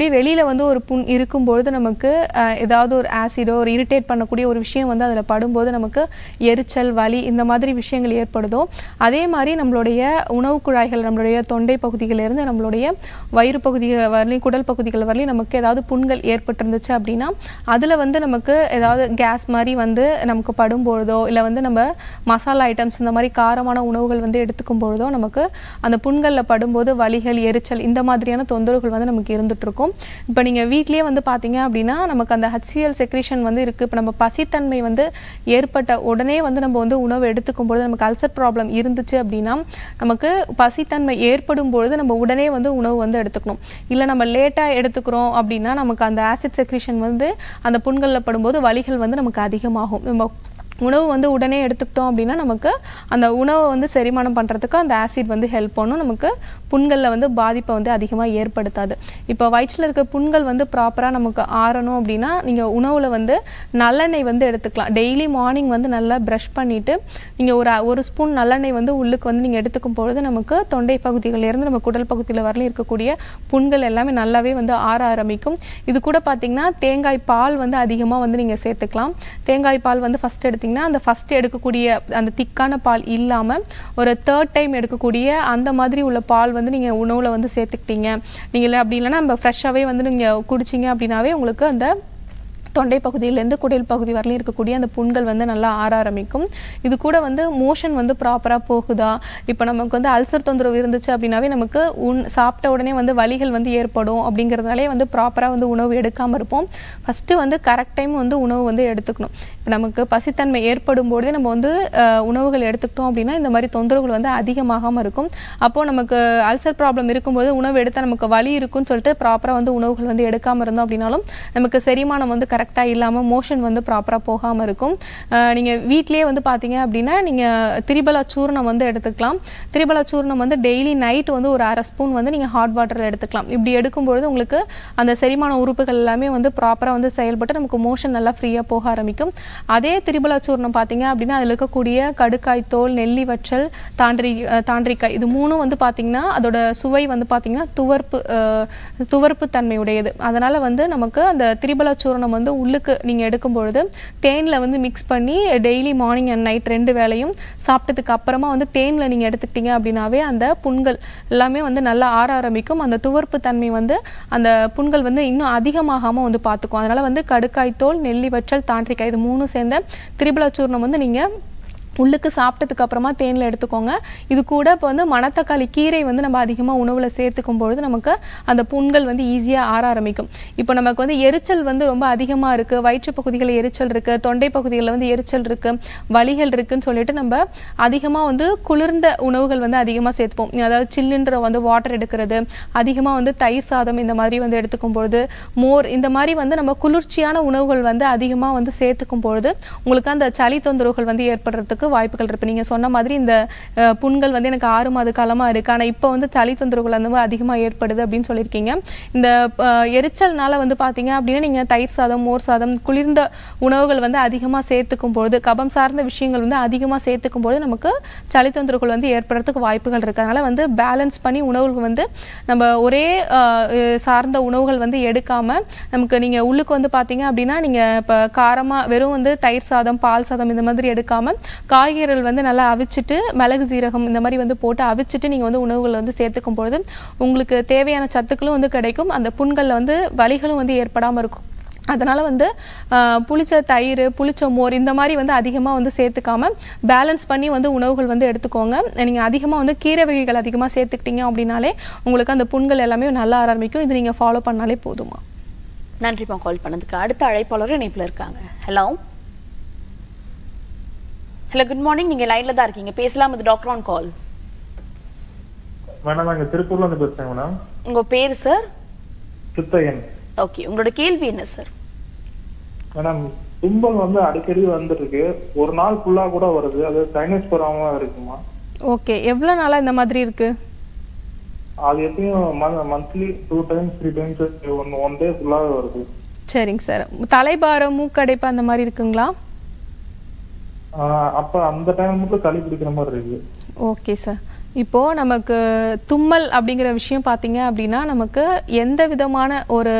வெளியில் வந்து ஒரு புண் இருக்கும்பொழுது நமக்கு அஹ், ஏதாவது ஒரு ஆசிடோ ஒரு இரிட்டேட் பண்ணக்கூடிய ஒரு விஷயம் வந்து அதில் படும்போது நமக்கு எரிச்சல் வலி இந்த மாதிரி விஷயங்கள் ஏற்படுதோ அதே மாதிரி நம்மளுடைய உணவு குழாய்கள் நம்மளுடைய தொண்டை பகுதிகளிலிருந்து நம்மளுடைய வயிறு பகுதிகள் வரலையும் குடல் பகுதிகள் வரலையும் நமக்கு ஏதாவது புண்கள் ஏற்பட்டிருந்துச்சு அப்படின்னா அதில் வந்து நமக்கு ஏதாவது கேஸ் மாதிரி வந்து நமக்கு படும்பொழுதோ இல்லை வந்து நம்ம மசாலா ஐட்டம்ஸ் இந்த மாதிரி காரமான உணவுகள் வந்து எடுத்துக்கும் பொழுதோ நமக்கு அந்த புண்களில் படும்போது வலிகள் எரிச்சல் இந்த மாதிரியான தொந்தரவுகள் வந்து நமக்கு இருந்துட்டு இருக்கும் இப்போ நீங்கள் வீட்லயே வந்து பார்த்தீங்க அப்படின்னா நமக்கு அந்த ஹச்சிஎல் செக்ரேஷன் வந்து இருக்குது இப்போ நம்ம பசித்தன்மை வந்து ஏற்பட்ட உடனே வந்து நம்ம வந்து உணவு எடுத்துக்கும் பொழுது நமக்கு அல்சர் ப்ராப்ளம் இருந்துச்சு அப்படின்னா நமக்கு பசித்தன்மை ஏற்படும் பொழுது நம்ம உடனே வந்து உணவு வந்து எடுத்துக்கணும் இல்லை நம்ம லேட்டாக எடுத்துக்கிறோம் அப்படின்னா நமக்கு அந்த ஆசிட் செக்ரேஷன் வந்து அந்த புண்களில் படும்போது வலிகள் வந்து நமக்கு அதிகமாகும் நம்ம உணவு வந்து உடனே எடுத்துக்கிட்டோம் அப்படின்னா நமக்கு அந்த உணவை வந்து செரிமானம் பண்ணுறதுக்கு அந்த ஆசிட் வந்து ஹெல்ப் பண்ணும் நமக்கு புண்களில் வந்து பாதிப்பை வந்து அதிகமாக ஏற்படுத்தாது இப்போ வயிற்றில் இருக்க புண்கள் வந்து ப்ராப்பராக நமக்கு ஆறணும் அப்படின்னா நீங்கள் உணவில் வந்து நல்லெண்ணெய் வந்து எடுத்துக்கலாம் டெய்லி மார்னிங் வந்து நல்லா ப்ரஷ் பண்ணிவிட்டு நீங்கள் ஒரு ஒரு ஸ்பூன் நல்லெண்ணெய் வந்து உள்ளுக்கு வந்து நீங்கள் எடுத்துக்கும் பொழுது நமக்கு தொண்டை பகுதிகளிலிருந்து நம்ம குடல் பகுதியில் வரலையும் இருக்கக்கூடிய புண்கள் எல்லாமே நல்லாவே வந்து ஆற ஆரம்பிக்கும் இது கூட பார்த்தீங்கன்னா தேங்காய் பால் வந்து அதிகமாக வந்து நீங்கள் சேர்த்துக்கலாம் தேங்காய் பால் வந்து ஃபஸ்ட் எடுத்தீங்கன்னா அந்த ஃபஸ்ட் எடுக்கக்கூடிய அந்த திக்கான பால் இல்லாமல் ஒரு தேர்ட் டைம் எடுக்கக்கூடிய அந்த மாதிரி உள்ள பால் வந்து நீங்கள் உணவில் வந்து சேர்த்துக்கிட்டீங்க நீங்கள் இல்லை அப்படி இல்லைன்னா நம்ம ஃப்ரெஷ்ஷாகவே வந்து நீங்கள் குடிச்சிங்க அப்படின்னாவே உங்களுக்கு அந்த தொண்டை பகுதியிலேருந்து குடல் பகுதி வரலையும் இருக்கக்கூடிய அந்த புண்கள் வந்து நல்லா ஆற ஆரம்பிக்கும் இது கூட வந்து மோஷன் வந்து ப்ராப்பராக போகுதா இப்போ நமக்கு வந்து அல்சர் தொந்தரவு இருந்துச்சு அப்படின்னாவே நமக்கு உண் சாப்பிட்ட உடனே வந்து வலிகள் வந்து ஏற்படும் அப்படிங்கிறதுனாலே வந்து ப்ராப்பராக வந்து உணவு எடுக்காமல் இருப்போம் ஃபஸ்ட்டு வந்து கரெக்ட் டைம் வந்து உணவு வந்து எடுத்துக்கணும் இப்போ நமக்கு பசித்தன்மை ஏற்படும் பொழுதே நம்ம வந்து அஹ், உணவுகள் எடுத்துக்கிட்டோம் அப்படின்னா இந்த மாதிரி தொந்தரவுகள் வந்து அதிகமாகாமல் இருக்கும் அப்போது நமக்கு அல்சர் ப்ராப்ளம் இருக்கும்போது உணவு எடுத்தால் நமக்கு வலி இருக்குன்னு சொல்லிட்டு ப்ராப்பராக வந்து உணவுகள் வந்து எடுக்காமல் இருந்தோம் அப்படின்னாலும் நமக்கு செரிமானம் வந்து கரெக்டாக இல்லாமல் மோஷன் வந்து ப்ராப்பராக போகாமல் இருக்கும் நீங்கள் வீட்டிலேயே வந்து பார்த்தீங்க அப்படின்னா நீங்கள் திரிபலா சூர்ணம் வந்து எடுத்துக்கலாம் திரிபலா சூர்ணம் வந்து டெய்லி நைட் வந்து ஒரு அரை ஸ்பூன் வந்து நீங்கள் ஹாட் வாட்டரில் எடுத்துக்கலாம் இப்படி எடுக்கும்பொழுது உங்களுக்கு அந்த செரிமான உறுப்புகள் எல்லாமே வந்து ப்ராப்பராக வந்து செயல்பட்டு நமக்கு மோஷன் நல்லா ஃப்ரீயாக போக ஆரம்பிக்கும் அதே திரிபலா சூர்ணம் பார்த்தீங்க அப்படின்னா அதில் இருக்கக்கூடிய கடுக்காய் தோல் நெல்லி வற்றல் தாண்டிரி அஹ், தாண்டிக்காய் இது மூணும் வந்து பார்த்தீங்கன்னா அதோட சுவை வந்து பார்த்தீங்கன்னா துவர்ப்பு அஹ், துவர்ப்பு தன்மையுடையது அதனால் வந்து நமக்கு அந்த திரிபலா சூர்ணம் வந்து உள்ளுக்கு நீங்கள் எடுக்கும் பொழுது தேனில் வந்து மிக்ஸ் பண்ணி டெய்லி மார்னிங் அண்ட் நைட் ரெண்டு வேளையும் சாப்பிட்டதுக்கு அப்புறமா வந்து தேனில் நீங்கள் எடுத்துக்கிட்டீங்க அப்படின்னாவே அந்த புண்கள் எல்லாமே வந்து நல்லா ஆற ஆரம்பிக்கும் அந்த துவர்ப்பு தன்மை வந்து அந்த புண்கள் வந்து இன்னும் அதிகமாகாமல் வந்து பார்த்துக்கும் அதனால் வந்து கடுக்காய் தோல் நெல்லி வற்றல் தாண்டிக்காய் இது மூணும் சேர்ந்த திரிபலா சூர்ணம் வந்து நீங்கள் உள்ளுக்கு சாப்பிட்டதுக்கு அப்புறமா தேனில் எடுத்துக்கோங்க இது கூட இப்போ வந்து மணத்தக்காளி கீரை வந்து நம்ம அதிகமாக உணவில் சேர்த்துக்கும் பொழுது நமக்கு அந்த புண்கள் வந்து ஈஸியாக ஆற ஆரம்பிக்கும் இப்போ நமக்கு வந்து எரிச்சல் வந்து ரொம்ப அதிகமாக இருக்குது வயிற்று பகுதிகளில் எரிச்சல் இருக்குது தொண்டை பகுதிகளில் வந்து எரிச்சல் இருக்குது வலிகள் இருக்குன்னு சொல்லிட்டு நம்ம அதிகமாக வந்து குளிர்ந்த உணவுகள் வந்து அதிகமாக சேர்த்துப்போம் அதாவது சில்லுன்ற வந்து வாட்டர் எடுக்கிறது அதிகமாக வந்து தயிர் சாதம் இந்த மாதிரி வந்து எடுத்துக்கும் பொழுது மோர் இந்த மாதிரி வந்து நம்ம குளிர்ச்சியான உணவுகள் வந்து அதிகமாக வந்து சேர்த்துக்கும் பொழுது உங்களுக்கு அந்த சளி தொந்தரவுகள் வந்து ஏற்படுறதுக்கு வாய்ப்புகள் இருக்கு நீங்க சொன்ன மாதிரி இந்த அஹ், புண்கள் வந்து எனக்கு ஆறு மாத காலமா இருக்கு ஆனா இப்போ வந்து சளி தொந்தரவுகள் அந்த மாதிரி அதிகமா ஏற்படுது அப்படின்னு சொல்லியிருக்கீங்க இந்த அஹ், எரிச்சல்னால வந்து பாத்தீங்க அப்படின்னா நீங்க தயிர் சாதம் மோர் சாதம் குளிர்ந்த உணவுகள் வந்து அதிகமா சேர்த்துக்கும் பொழுது கபம் சார்ந்த விஷயங்கள் வந்து அதிகமா சேர்த்துக்கும் பொழுது நமக்கு சளி தொந்தரவுகள் வந்து ஏற்படுறதுக்கு வாய்ப்புகள் இருக்கு அதனால வந்து பேலன்ஸ் பண்ணி உணவுகள் வந்து நம்ம ஒரே அஹ், அஹ், சார்ந்த உணவுகள் வந்து எடுக்காம நமக்கு நீங்க உள்ளுக்கு வந்து பாத்தீங்க அப்படின்னா நீங்க இப்ப காரமா வெறும் வந்து தயிர் சாதம் பால் சாதம் இந்த மாதிரி எடுக்காம காய்கறிகள் வந்து நல்லா அவிச்சிட்டு மிளகு சீரகம் இந்த மாதிரி வந்து போட்டு அவிச்சிட்டு நீங்க வந்து உணவுகள் வந்து சேர்த்துக்கும் பொழுது உங்களுக்கு தேவையான சத்துக்களும் வந்து கிடைக்கும் அந்த புண்கள்ல வந்து வலிகளும் வந்து ஏற்படாம இருக்கும் அதனால வந்து ஆஹ், புளிச்ச தயிர் புளிச்ச மோர் இந்த மாதிரி வந்து அதிகமாக வந்து சேர்த்துக்காம பேலன்ஸ் பண்ணி வந்து உணவுகள் வந்து எடுத்துக்கோங்க நீங்கள் அதிகமாக வந்து கீரை வகைகள் அதிகமாக சேர்த்துக்கிட்டீங்க அப்படின்னாலே உங்களுக்கு அந்த புண்கள் எல்லாமே நல்லா ஆரம்பிக்கும் இது நீங்கள் ஃபாலோ பண்ணாலே போதுமா நன்றிப்பா கால் பண்ணதுக்கு அடுத்த அழைப்பாளர் இணைப்புல இருக்காங்க ஹலோ ஹலோ குட் மார்னிங் நீங்க லைன்ல தான் இருக்கீங்க பேசலாம் இது டாக்டர் ஆன் கால் மேடம் நாங்க திருப்பூர்ல இருந்து பேசுறேன் மேடம் உங்க பேர் சார் சித்தையன் ஓகே உங்களோட கேள்வி என்ன சார் மேடம் தும்பல் வந்து அடிக்கடி வந்துட்டு இருக்கு ஒரு நாள் ஃபுல்லா கூட வருது அது சைனஸ் வராம இருக்குமா ஓகே எவ்வளோ நாளாக இந்த மாதிரி இருக்கு அது எப்பயும் monthly two times three times one one day ஃபுல்லாவே வருது சரிங்க சார் தலைபாரம் மூக்கடைப்பு அந்த மாதிரி இருக்குங்களா ஆஹ் அப்ப அந்த டைம் மட்டும் சளி பிடிக்கிற மாதிரி இருக்கு ஓகே சார் இப்போ நமக்கு தும்மல் அப்படிங்கிற விஷயம் பார்த்தீங்க அப்படின்னா நமக்கு எந்த விதமான ஒரு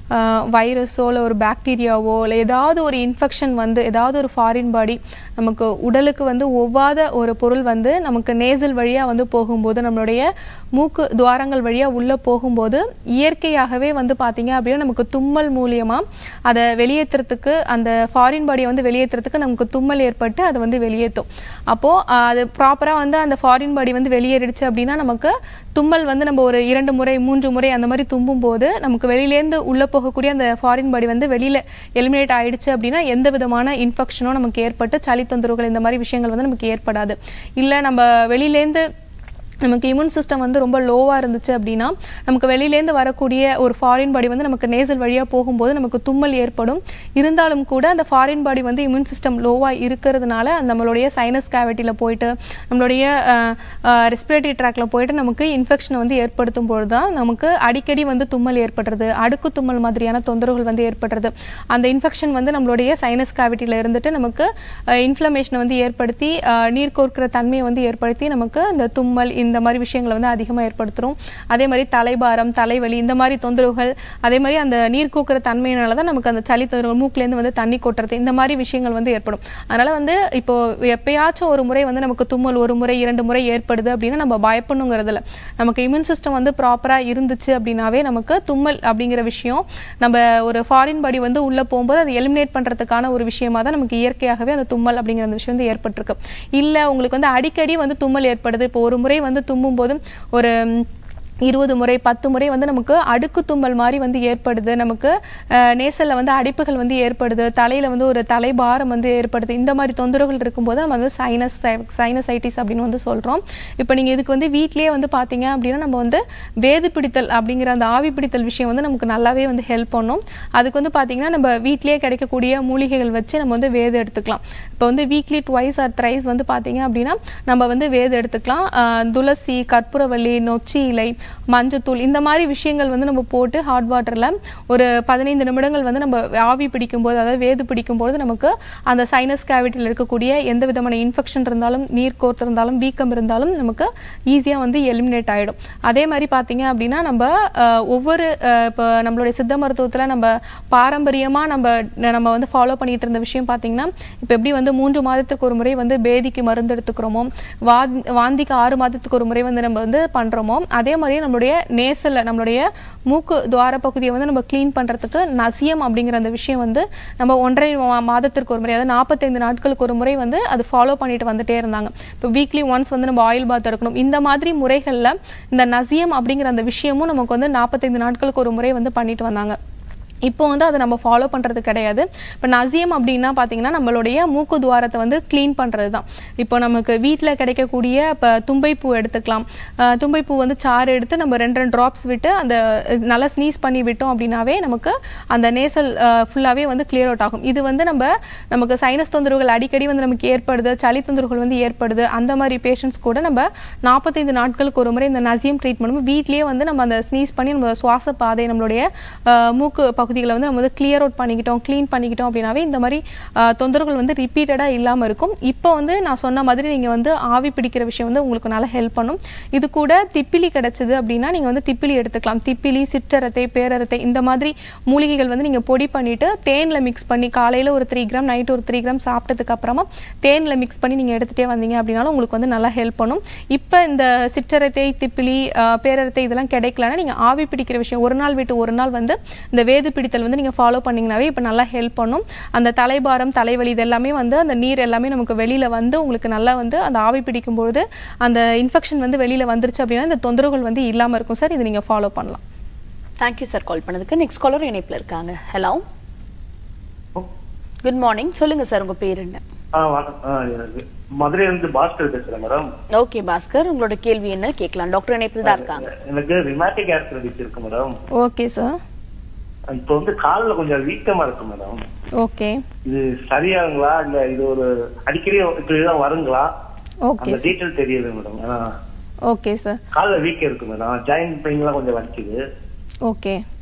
வைரஸோ இல்லை ஒரு பாக்டீரியாவோ இல்லை ஏதாவது ஒரு இன்ஃபெக்ஷன் வந்து ஏதாவது ஒரு ஃபாரின் பாடி நமக்கு உடலுக்கு வந்து ஒவ்வாத ஒரு பொருள் வந்து நமக்கு நேசல் வழியாக வந்து போகும்போது நம்மளுடைய மூக்கு துவாரங்கள் வழியாக உள்ளே போகும்போது இயற்கையாகவே வந்து பார்த்தீங்க அப்படின்னா நமக்கு தும்மல் மூலியமாக அதை வெளியேற்றுறதுக்கு அந்த ஃபாரின் பாடியை வந்து வெளியேற்றுறதுக்கு நமக்கு தும்மல் ஏற்பட்டு அதை வந்து வெளியேற்றும் அப்போது அது ப்ராப்பராக வந்து அந்த ஃபாரின் பாடி வந்து வெளியேறிடுச்சு அப்படின்னா நமக்கு தும்மல் வந்து நம்ம ஒரு இரண்டு முறை மூன்று முறை அந்த மாதிரி தும்பும் போது நமக்கு வெளியிலேருந்து உள்ளே போகக்கூடிய அந்த ஃபாரின் பாடி வந்து வெளியில் எலிமினேட் ஆயிடுச்சு அப்படின்னா எந்த விதமான இன்ஃபெக்ஷனும் நமக்கு ஏற்பட்டு சளி தொந்தரவுகள் இந்த மாதிரி விஷயங்கள் வந்து நமக்கு ஏற்படாது இல்லை நம்ம வெளியிலேருந்து நமக்கு இம்யூன் சிஸ்டம் வந்து ரொம்ப லோவாக இருந்துச்சு அப்படின்னா நமக்கு வெளியிலேருந்து வரக்கூடிய ஒரு ஃபாரின் பாடி வந்து நமக்கு நேசல் வழியாக போகும்போது நமக்கு தும்மல் ஏற்படும் இருந்தாலும் கூட அந்த ஃபாரின் பாடி வந்து இம்யூன் சிஸ்டம் லோவாக இருக்கிறதுனால அந்த நம்மளுடைய சைனஸ் கேவிட்டியில் போயிட்டு நம்மளுடைய ரெஸ்பிரேட்டரி ட்ராக்ல போயிட்டு நமக்கு இன்ஃபெக்ஷனை வந்து ஏற்படுத்தும் பொழுது தான் நமக்கு அடிக்கடி வந்து தும்மல் ஏற்படுறது அடுக்கு தும்மல் மாதிரியான தொந்தரவுகள் வந்து ஏற்படுறது அந்த இன்ஃபெக்ஷன் வந்து நம்மளுடைய சைனஸ் கேவிட்டியில் இருந்துட்டு நமக்கு இன்ஃப்ளமேஷனை வந்து ஏற்படுத்தி அஹ், நீர் கோர்க்கிற தன்மையை வந்து ஏற்படுத்தி நமக்கு அந்த தும்மல் இந்த மாதிரி விஷயங்களை வந்து அதிகமாக ஏற்படுத்தும் அதே மாதிரி தலைபாரம் தலைவலி இந்த மாதிரி தொந்தரவுகள் அதே மாதிரி அந்த நீர் கூக்குற தன்மையினால தான் நமக்கு அந்த சளி தொந்தரவு மூக்குலேருந்து வந்து தண்ணி கொட்டுறது இந்த மாதிரி விஷயங்கள் வந்து ஏற்படும் அதனால வந்து இப்போ எப்பயாச்சும் ஒரு முறை வந்து நமக்கு தும்மல் ஒரு முறை இரண்டு முறை ஏற்படுது அப்படின்னா நம்ம பயப்படணுங்கிறதுல நமக்கு இம்யூன் சிஸ்டம் வந்து ப்ராப்பராக இருந்துச்சு அப்படின்னாவே நமக்கு தும்மல் அப்படிங்கிற விஷயம் நம்ம ஒரு ஃபாரின் பாடி வந்து உள்ளே போகும்போது அதை எலிமினேட் பண்ணுறதுக்கான ஒரு விஷயமா தான் நமக்கு இயற்கையாகவே அந்த தும்மல் அப்படிங்கிற அந்த விஷயம் வந்து ஏற்பட்டிருக்கு இல்லை உங்களுக்கு வந்து அடிக்கடி வந்து தும்மல் ஏற்படுது இப்போ ஒரு முறை வந்து தும்மும் போதும் ஒரு ம், இருபது முறை பத்து முறை வந்து நமக்கு அடுக்கு தும்மல் மாதிரி வந்து ஏற்படுது நமக்கு நேசல்ல வந்து அடைப்புகள் வந்து ஏற்படுது தலையில வந்து ஒரு தலைபாரம் வந்து ஏற்படுது இந்த மாதிரி தொந்தரவுகள் இருக்கும்போது நம்ம வந்து சைனஸ் சைனசைட்டிஸ் அப்படின்னு வந்து சொல்றோம் இப்போ நீங்க இதுக்கு வந்து வீட்லயே வந்து பாத்தீங்க அப்படின்னா நம்ம வந்து வேது பிடித்தல் அப்படிங்கிற அந்த ஆவி பிடித்தல் விஷயம் வந்து நமக்கு நல்லாவே வந்து ஹெல்ப் பண்ணும் அதுக்கு வந்து பாத்தீங்கன்னா நம்ம வீட்லயே கிடைக்கக்கூடிய மூலிகைகள் வச்சு நம்ம வந்து வேது எடுத்துக்கலாம் இப்போ வந்து வீக்லி ட்வைஸ் ஆர் த்ரைஸ் வந்து பாத்தீங்க அப்படின்னா நம்ம வந்து வேது எடுத்துக்கலாம் ஆஹ் துளசி கற்பூரவள்ளி நொச்சி இலை மஞ்சத்தூள் இந்த மாதிரி விஷயங்கள் வந்து நம்ம போட்டு ஹாட் வாட்டர்ல ஒரு பதினைந்து நிமிடங்கள் வந்து நம்ம ஆவி பிடிக்கும்போது அதாவது வேது பிடிக்கும்போது நமக்கு அந்த சைனஸ் கேவிட்டியில் இருக்கக்கூடிய எந்த விதமான இன்ஃபெக்ஷன் இருந்தாலும் நீர் கோர்த்து இருந்தாலும் வீக்கம் இருந்தாலும் நமக்கு ஈஸியா வந்து எலிமினேட் ஆயிடும் அதே மாதிரி பாத்தீங்க அப்படின்னா நம்ம ஆஹ், ஒவ்வொரு ஆஹ், இப்போ நம்மளுடைய சித்த மருத்துவத்துல நம்ம பாரம்பரியமா நம்ம நம்ம வந்து ஃபாலோ பண்ணிட்டு இருந்த விஷயம் பாத்தீங்கன்னா இப்போ எப்படி வந்து மூன்று மாதத்துக்கு ஒரு முறை வந்து பேதிக்கு மருந்து எடுத்துக்கிறோமோ வாந்தி வாந்திக்கு ஆறு மாதத்துக்கு ஒரு முறை வந்து நம்ம வந்து பண்றோமோ அதே மாதிரியே நம்மளுடைய நேசல்ல நம்மளுடைய மூக்கு துவார பகுதியை வந்து நம்ம க்ளீன் பண்றதுக்கு நசியம் அப்படிங்கிற அந்த விஷயம் வந்து நம்ம ஒன்றரை மா- மாதத்திற்கு ஒரு முறை அதாவது நாற்பத்தைந்து நாட்களுக்கு ஒரு முறை வந்து அது ஃபாலோ பண்ணிட்டு வந்துட்டே இருந்தாங்க இப்போ வீக்லி ஒன்ஸ் வந்து நம்ம ஆயில் பாத் எடுக்கணும் இந்த மாதிரி முறைகள்ல இந்த நசியம் அப்படிங்கிற அந்த விஷயமும் நமக்கு வந்து நாற்பத்தைந்து நாட்களுக்கு ஒரு முறை வந்து பண்ணிட்டு வந்தாங்க இப்போ வந்து அதை நம்ம ஃபாலோ பண்ணுறது கிடையாது இப்போ நசியம் அப்படின்னா பார்த்தீங்கன்னா நம்மளுடைய மூக்கு துவாரத்தை வந்து க்ளீன் பண்ணுறது தான் இப்போ நமக்கு வீட்டில் கிடைக்கக்கூடிய இப்போ தும்பைப்பூ எடுத்துக்கலாம் அஹ் தும்பைப்பூ வந்து சாறு எடுத்து நம்ம ரெண்டு ரெண்டு ட்ராப்ஸ் விட்டு அந்த அஹ், நல்லா ஸ்னீஸ் பண்ணி விட்டோம் அப்படின்னாவே நமக்கு அந்த நேசல் ஃபுல்லாகவே வந்து கிளியர் அவுட் ஆகும் இது வந்து நம்ம நமக்கு சைனஸ் தொந்தரவுகள் அடிக்கடி வந்து நமக்கு ஏற்படுது சளி தொந்தரவுகள் வந்து ஏற்படுது அந்த மாதிரி பேஷண்ட்ஸ் கூட நம்ம நாற்பத்தைந்து நாட்களுக்கு ஒரு முறை இந்த நசியம் ட்ரீட்மெண்ட் வீட்லயே வந்து நம்ம அந்த ஸ்னீஸ் பண்ணி நம்ம சுவாச பாதை நம்மளுடைய அஹ், மூக்கு பகுதிகளை வந்து நம்ம வந்து கிளியர் அவுட் பண்ணிக்கிட்டோம் க்ளீன் பண்ணிக்கிட்டோம் அப்படின்னாவே இந்த மாதிரி அஹ், தொந்தரவுகள் வந்து ரிப்பீட்டடாக இல்லாமல் இருக்கும் இப்போ வந்து நான் சொன்ன மாதிரி நீங்கள் வந்து ஆவி பிடிக்கிற விஷயம் வந்து உங்களுக்கு நல்லா ஹெல்ப் பண்ணும் இது கூட திப்பிலி கிடைச்சது அப்படின்னா நீங்கள் வந்து திப்பிலி எடுத்துக்கலாம் திப்பிலி சிற்றரத்தை பேரரத்தை இந்த மாதிரி மூலிகைகள் வந்து நீங்கள் பொடி பண்ணிட்டு தேனில் மிக்ஸ் பண்ணி காலையில் ஒரு த்ரீ கிராம் நைட் ஒரு த்ரீ கிராம் சாப்பிட்டதுக்கு அப்புறமா தேனில் மிக்ஸ் பண்ணி நீங்கள் எடுத்துகிட்டே வந்தீங்க அப்படின்னாலும் உங்களுக்கு வந்து நல்லா ஹெல்ப் பண்ணும் இப்போ இந்த சிற்றரத்தை திப்பிலி அஹ், பேரரத்தை இதெல்லாம் கிடைக்கலன்னா நீங்கள் ஆவி பிடிக்கிற விஷயம் ஒரு நாள் விட்டு ஒரு நாள் வந்து இந்த வேது பிடித்தல் வந்து நீங்கள் ஃபாலோ பண்ணீங்கன்னாவே இப்போ நல்லா ஹெல்ப் பண்ணும் அந்த தலைபாரம் தலைவலி இது எல்லாமே வந்து அந்த நீர் எல்லாமே நமக்கு வெளியில வந்து உங்களுக்கு நல்லா வந்து அந்த ஆவி பிடிக்கும் பொழுது அந்த இன்ஃபெக்ஷன் வந்து வெளியில வந்துருச்சு அப்படின்னா இந்த தொந்தரவுகள் வந்து இல்லாம இருக்கும் சார் இது நீங்க ஃபாலோ பண்ணலாம் தேங்க்யூ சார் கால் பண்ணதுக்கு நெக்ஸ்ட் காலர் இணைப்புல இருக்காங்க ஹலோ குட் மார்னிங் சொல்லுங்க சார் உங்க பேர் என்ன ஆ வணக்கம் ஆ, எனக்கு மதுரையிலிருந்து பாஸ்கர் பேசுறேன் மேடம் ஓகே பாஸ்கர் உங்களோட கேள்வி என்ன கேட்கலாம் டாக்டர் இணைப்பில் தான் இருக்காங்க எனக்கு ரிமேட்டிக் ஆர்த்ரைட்டிஸ் இருக்கு மேடம் ஓகே சார் இப்போ வந்து கால்ல கொஞ்சம் வீக்கமா இருக்கு மேடம் ஓகே இது சரியாகுங்களா இல்ல இது ஒரு அடிக்கடி இப்படிதான் வருங்களா ஓகே அந்த டீட்டெயில் தெரியுது மேடம் ஏன்னா ஓகே சார் கால்ல வீக்கம் இருக்கு மேடம் ஜாயிண்ட் பெயின்லாம் கொஞ்சம் வலிக்குது ஓகே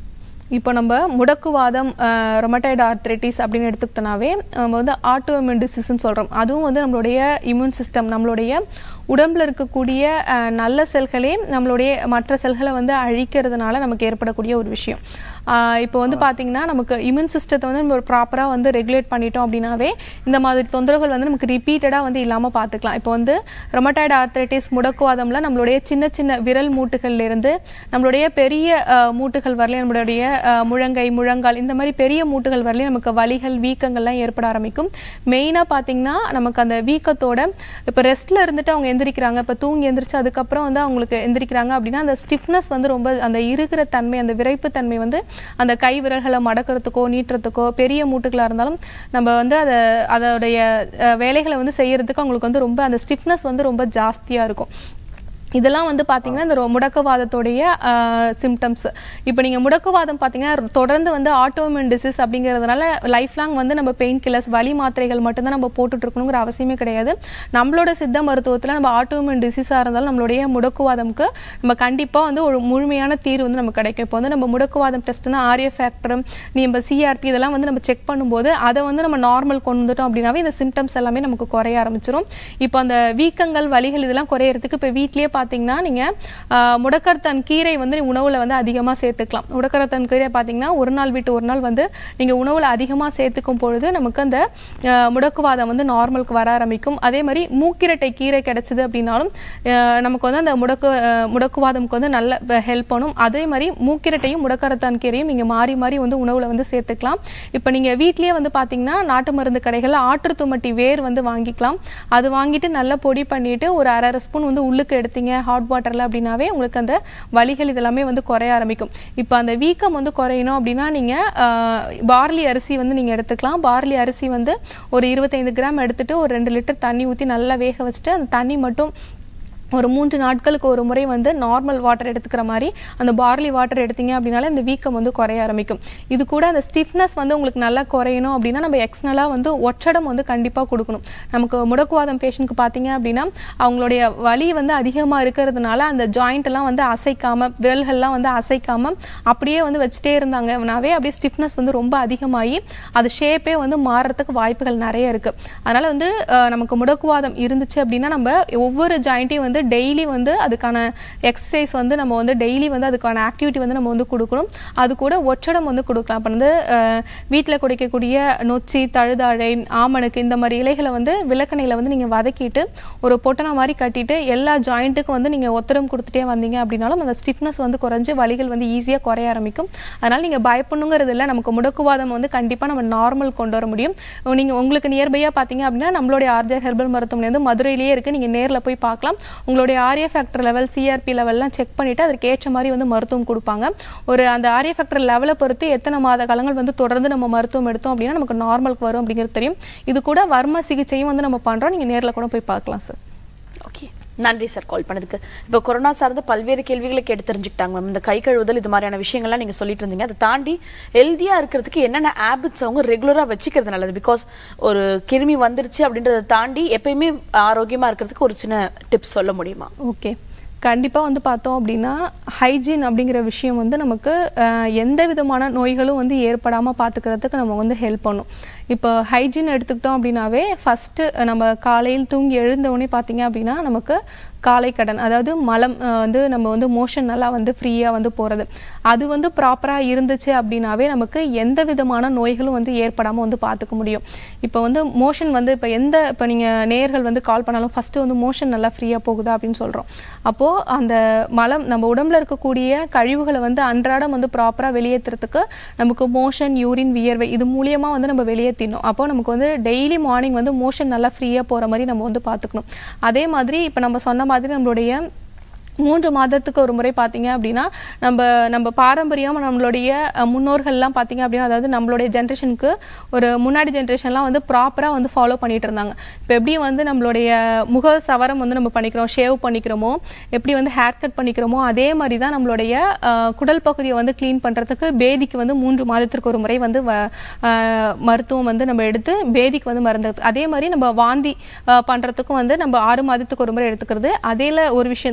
இப்போ நம்ம முடக்குவாதம் ரொமட்டைடு ஆர்த்ரைட்டிஸ் அப்படின்னு எடுத்துக்கிட்டோனாவே நம்ம வந்து ஆட்டோமின் டிசீஸ்ன்னு சொல்கிறோம் அதுவும் வந்து நம்மளுடைய இம்யூன் சிஸ்டம் நம்மளுடைய உடம்புல இருக்கக்கூடிய அஹ், நல்ல செல்களே நம்மளுடைய மற்ற செல்களை வந்து அழிக்கிறதுனால நமக்கு ஏற்படக்கூடிய ஒரு விஷயம் ஆஹ் இப்போ வந்து பார்த்தீங்கன்னா நமக்கு இம்யூன் சிஸ்டத்தை வந்து நம்ம ப்ராப்பராக வந்து ரெகுலேட் பண்ணிட்டோம் அப்படின்னாவே இந்த மாதிரி தொந்தரவுகள் வந்து நமக்கு ரிப்பீட்டடாக வந்து இல்லாமல் பார்த்துக்கலாம் இப்போ வந்து ரொமட்டாய்டு ஆர்த்ரைட்டிஸ் முடக்குவாதம்ல நம்மளுடைய சின்ன சின்ன விரல் மூட்டுகள்ல இருந்து நம்மளுடைய பெரிய ஆஹ், மூட்டுகள் வரலையும் நம்மளுடைய ஆஹ், முழங்கை முழங்கால் இந்த மாதிரி பெரிய மூட்டுகள் வரலையும் நமக்கு வலிகள் வீக்கங்கள்லாம் ஏற்பட ஆரம்பிக்கும் மெயினாக பார்த்தீங்கன்னா நமக்கு அந்த வீக்கத்தோட இப்போ ரெஸ்ட்ல இருந்துட்டு அவங்க எந்திரிக்கிறாங்க இப்போ தூங்கி எந்திரிச்சு அதுக்கப்புறம் வந்து அவங்களுக்கு எந்திரிக்கிறாங்க அப்படின்னா அந்த ஸ்டிஃப்னஸ் வந்து ரொம்ப அந்த இருக்கிற தன்மை அந்த விரைப்பு தன்மை வந்து அந்த கை விரல்களை மடக்கிறதுக்கோ நீட்டுறதுக்கோ பெரிய மூட்டுகளாக இருந்தாலும் நம்ம வந்து அதை அதோடைய அஹ், வேலைகளை வந்து செய்யறதுக்கு அவங்களுக்கு வந்து ரொம்ப அந்த ஸ்டிஃப்னஸ் வந்து ரொம்ப ஜாஸ்தியாக இருக்கும் இதெல்லாம் வந்து பார்த்தீங்கன்னா இந்த ரொ- முடக்குவாதத்தோடைய சிம்டம்ஸ் இப்போ நீங்கள் முடக்குவாதம் பார்த்தீங்கன்னா தொடர்ந்து வந்து ஆட்டோமின் டிசீஸ் அப்படிங்கிறதுனால லைஃப் லாங் வந்து நம்ம பெயின் கில்லர்ஸ் வலி மாத்திரைகள் மட்டும்தான் நம்ம போட்டுட்டு இருக்கணுங்கிற அவசியமே கிடையாது நம்மளோட சித்த மருத்துவத்தில் நம்ம ஆட்டோமின் டிசீஸாக இருந்தாலும் நம்மளுடைய முடக்குவாதம்க்கு நம்ம கண்டிப்பாக வந்து ஒரு முழுமையான தீர்வு வந்து நமக்கு கிடைக்கும் இப்போ வந்து நம்ம முடக்குவாதம் டெஸ்ட்னா ஆரிய ஃபேக்டர் நம்ம சிஆர்பி இதெல்லாம் வந்து நம்ம செக் பண்ணும்போது அதை வந்து நம்ம நார்மல் கொண்டு வந்துட்டோம் அப்படின்னாவே இந்த சிம்டம்ஸ் எல்லாமே நமக்கு குறைய ஆரம்பிச்சிரும் இப்போ அந்த வீக்கங்கள் வலிகள் இதெல்லாம் குறையறதுக்கு இப்போ வீட்லயே பார்த்தீங்கன்னா நீங்கள் முடக்கர்த்தன் கீரை வந்து உணவில் வந்து அதிகமாக சேர்த்துக்கலாம் முடக்கரத்தன் கீரை பார்த்தீங்கன்னா ஒரு நாள் விட்டு ஒரு நாள் வந்து நீங்கள் உணவில் அதிகமாக சேர்த்துக்கும் பொழுது நமக்கு அந்த ஆஹ், முடக்குவாதம் வந்து நார்மலுக்கு வர ஆரம்பிக்கும் அதே மாதிரி மூக்கிரட்டை கீரை கிடைச்சது அப்படின்னாலும் ஆஹ், நமக்கு வந்து அந்த முடக்கு ஆஹ், முடக்குவாதம்க்கு வந்து நல்ல ஹெல்ப் பண்ணும் அதே மாதிரி மூக்கிரட்டையும் முடக்கரத்தான் கீரையும் நீங்கள் மாறி மாறி வந்து உணவில் வந்து சேர்த்துக்கலாம் இப்போ நீங்கள் வீட்லயே வந்து பார்த்தீங்கன்னா நாட்டு மருந்து கடைகளில் ஆற்று துமட்டி வேர் வந்து வாங்கிக்கலாம் அது வாங்கிட்டு நல்லா பொடி பண்ணிட்டு ஒரு அரை அரை ஸ்பூன் வந்து உள்ளுக்கு எடுத்தீங்க ஹாட் வாட்டரில் அப்படின்னாவே உங்களுக்கு அந்த வலிகள் இதெல்லாமே வந்து குறைய ஆரம்பிக்கும் இப்போ அந்த வீக்கம் வந்து குறையணும் அப்படின்னா நீங்கள் பார்லி அரிசி வந்து நீங்கள் எடுத்துக்கலாம் பார்லி அரிசி வந்து ஒரு இருபத்தைந்து கிராம் எடுத்துட்டு ஒரு ரெண்டு லிட்டர் தண்ணி ஊற்றி நல்லா வேக வச்சுட்டு அந்த தண்ணி மட்டும் ஒரு மூன்று நாட்களுக்கு ஒரு முறை வந்து நார்மல் வாட்டர் எடுத்துக்கிற மாதிரி அந்த பார்லி வாட்டர் எடுத்தீங்க அப்படின்னாலே இந்த வீக்கம் வந்து குறைய ஆரம்பிக்கும் இது கூட அந்த ஸ்டிஃப்னஸ் வந்து உங்களுக்கு நல்லா குறையணும் அப்படின்னா நம்ம எக்ஸ்னலாக வந்து ஒற்றடம் வந்து கண்டிப்பாக கொடுக்கணும் நமக்கு முடக்குவாதம் பேஷண்ட்க்கு பார்த்தீங்க அப்படின்னா அவங்களுடைய வலி வந்து அதிகமாக இருக்கிறதுனால அந்த ஜாயிண்ட் எல்லாம் வந்து அசைக்காம விரல்கள்லாம் வந்து அசைக்காம அப்படியே வந்து வச்சுட்டே இருந்தாங்கனாவே அப்படியே ஸ்டிஃப்னஸ் வந்து ரொம்ப அதிகமாகி அது ஷேப்பே வந்து மாறுறதுக்கு வாய்ப்புகள் நிறைய இருக்கு அதனால வந்து அஹ், நமக்கு முடக்குவாதம் இருந்துச்சு அப்படின்னா நம்ம ஒவ்வொரு ஜாயிண்ட்டையும் வந்து டெய்லி வந்து அதுக்கான எக்ஸசைஸ் வந்து நம்ம வந்து டெய்லி வந்து அதுக்கான ஆக்டிவிட்டி வந்து நம்ம வந்து கொடுக்கணும் அது கூட ஒற்றடம் வந்து கொடுக்கலாம் இப்போ வந்து வீட்டில் குடிக்கக்கூடிய நொச்சி தழுதாழை ஆமணுக்கு இந்த மாதிரி இலைகளை வந்து விளக்கணையில் வந்து நீங்கள் வதக்கிட்டு ஒரு பொட்டனை மாதிரி கட்டிட்டு எல்லா ஜாயிண்ட்டுக்கும் வந்து நீங்கள் ஒத்தடம் கொடுத்துட்டே வந்தீங்க அப்படின்னாலும் அந்த ஸ்டிஃப்னஸ் வந்து குறைஞ்சு வலிகள் வந்து ஈஸியாக குறைய ஆரம்பிக்கும் அதனால் நீங்கள் பயப்படணுங்கிறது இல்லை நமக்கு முடக்குவாதம் வந்து கண்டிப்பாக நம்ம நார்மல் கொண்டு வர முடியும் நீங்கள் உங்களுக்கு நியர்பையாக பார்த்தீங்க அப்படின்னா நம்மளுடைய ஆர்ஜர் ஹெர்பல் மருத்துவமனை வந்து மதுரையிலேயே இருக்குது நீங்கள் நேரில் போய் பார்க்கலாம் உங்களுடைய ஆரிய ஃபேக்டர் லெவல் சிஆர்பி லெவல்லாம் செக் பண்ணிவிட்டு அதற்கு ஏற்ற மாதிரி வந்து மருத்துவம் கொடுப்பாங்க ஒரு அந்த ஆரிய ஃபேக்டர் லெவலை பொறுத்து எத்தனை மாத காலங்கள் வந்து தொடர்ந்து நம்ம மருத்துவம் எடுத்தோம் அப்படின்னா நமக்கு நார்மலுக்கு வரும் அப்படிங்கிறது தெரியும் இது கூட வர்ம சிகிச்சையும் வந்து நம்ம பண்ணுறோம் நீங்கள் நேரில் கூட போய் பார்க்கலாம் சார் ஓகே நன்றி சார் கால் பண்ணதுக்கு இப்போ கொரோனா சார்ந்த பல்வேறு கேள்விகளை கேட்டு தெரிஞ்சுக்கிட்டாங்க மேம் இந்த கை கழுவுதல் இது மாதிரியான விஷயங்கள்லாம் நீங்க சொல்லிட்டு இருந்தீங்க அதை தாண்டி ஹெல்தியா இருக்கிறதுக்கு என்னென்ன ஹேபிட்ஸ் அவங்க ரெகுலரா வச்சுக்கிறது நல்லது பிகாஸ் ஒரு கிருமி வந்துருச்சு அப்படின்றத தாண்டி எப்பயுமே ஆரோக்கியமா இருக்கிறதுக்கு ஒரு சின்ன டிப்ஸ் சொல்ல முடியுமா ஓகே கண்டிப்பாக வந்து பார்த்தோம் அப்படின்னா ஹைஜீன் அப்படிங்கிற விஷயம் வந்து நமக்கு அஹ், எந்த விதமான நோய்களும் வந்து ஏற்படாமல் பார்த்துக்கிறதுக்கு நம்ம வந்து ஹெல்ப் பண்ணும் இப்போ ஹைஜீன் எடுத்துக்கிட்டோம் அப்படின்னாவே ஃபஸ்ட்டு நம்ம காலையில் தூங்கி எழுந்த உடனே பார்த்தீங்க அப்படின்னா நமக்கு காலை கடன் அதாவது மலம் அஹ், வந்து நம்ம வந்து மோஷன் நல்லா வந்து ஃப்ரீயாக வந்து போகிறது அது வந்து ப்ராப்பராக இருந்துச்சு அப்படின்னாவே நமக்கு எந்த விதமான நோய்களும் வந்து ஏற்படாமல் வந்து பார்த்துக்க முடியும் இப்போ வந்து மோஷன் வந்து இப்போ எந்த இப்போ நீங்கள் நேயர்கள் வந்து கால் பண்ணாலும் ஃபஸ்ட்டு வந்து மோஷன் நல்லா ஃப்ரீயாக போகுதா அப்படின்னு சொல்கிறோம் அப்போது அந்த மலம் நம்ம உடம்புல இருக்கக்கூடிய கழிவுகளை வந்து அன்றாடம் வந்து ப்ராப்பராக வெளியேற்றுறதுக்கு நமக்கு மோஷன் யூரின் வியர்வை இது மூலியமாக வந்து நம்ம வெளியேற்றினோம் அப்போ நமக்கு வந்து டெய்லி மார்னிங் வந்து மோஷன் நல்லா ஃப்ரீயாக போகிற மாதிரி நம்ம வந்து பார்த்துக்கணும் அதே மாதிரி இப்போ நம்ம சொன்ன மாதிரி நம்மளுடைய மூன்று மாதத்துக்கு ஒரு முறை பார்த்தீங்க அப்படின்னா நம்ம நம்ம பாரம்பரியமாக நம்மளுடைய அஹ், முன்னோர்கள்லாம் பார்த்தீங்க அப்படின்னா அதாவது நம்மளுடைய ஜென்ரேஷனுக்கு ஒரு முன்னாடி ஜென்ரேஷன்லாம் வந்து ப்ராப்பராக வந்து ஃபாலோ பண்ணிட்டு இருந்தாங்க இப்போ எப்படி வந்து நம்மளுடைய முக சவரம் வந்து நம்ம பண்ணிக்கிறோம் ஷேவ் பண்ணிக்கிறோமோ எப்படி வந்து ஹேர் கட் பண்ணிக்கிறோமோ அதே மாதிரி தான் நம்மளுடைய அஹ், குடல் பகுதியை வந்து க்ளீன் பண்ணுறதுக்கு பேதிக்கு வந்து மூன்று மாதத்திற்கு ஒரு முறை வந்து வ- அஹ், மருத்துவம் வந்து நம்ம எடுத்து பேதிக்கு வந்து மருந்து எடுத்து- அதே மாதிரி நம்ம வாந்தி அஹ், பண்றதுக்கும் வந்து நம்ம ஆறு மாதத்துக்கு ஒரு முறை எடுத்துக்கிறது அதேல ஒரு விஷயம் தான் நசியா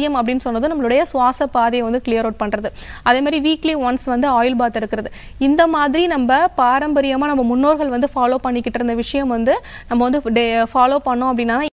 கஷாயம் அப்படின்னு சொன்னது நம்மளுடைய சுவாச பாதையை வந்து கிளியர் அவுட் பண்றது அதே மாதிரி வீக்லி ஒன்ஸ் வந்து ஆயில் பாத் எடுக்கிறது இந்த மாதிரி நம்ம பாரம்பரியமா நம்ம முன்னோர்கள் வந்து ஃபாலோ பண்ணிக்கிட்டு இருந்த விஷயம் வந்து நம்ம வந்து ஃபாலோ பண்ணோம் அப்படின்னா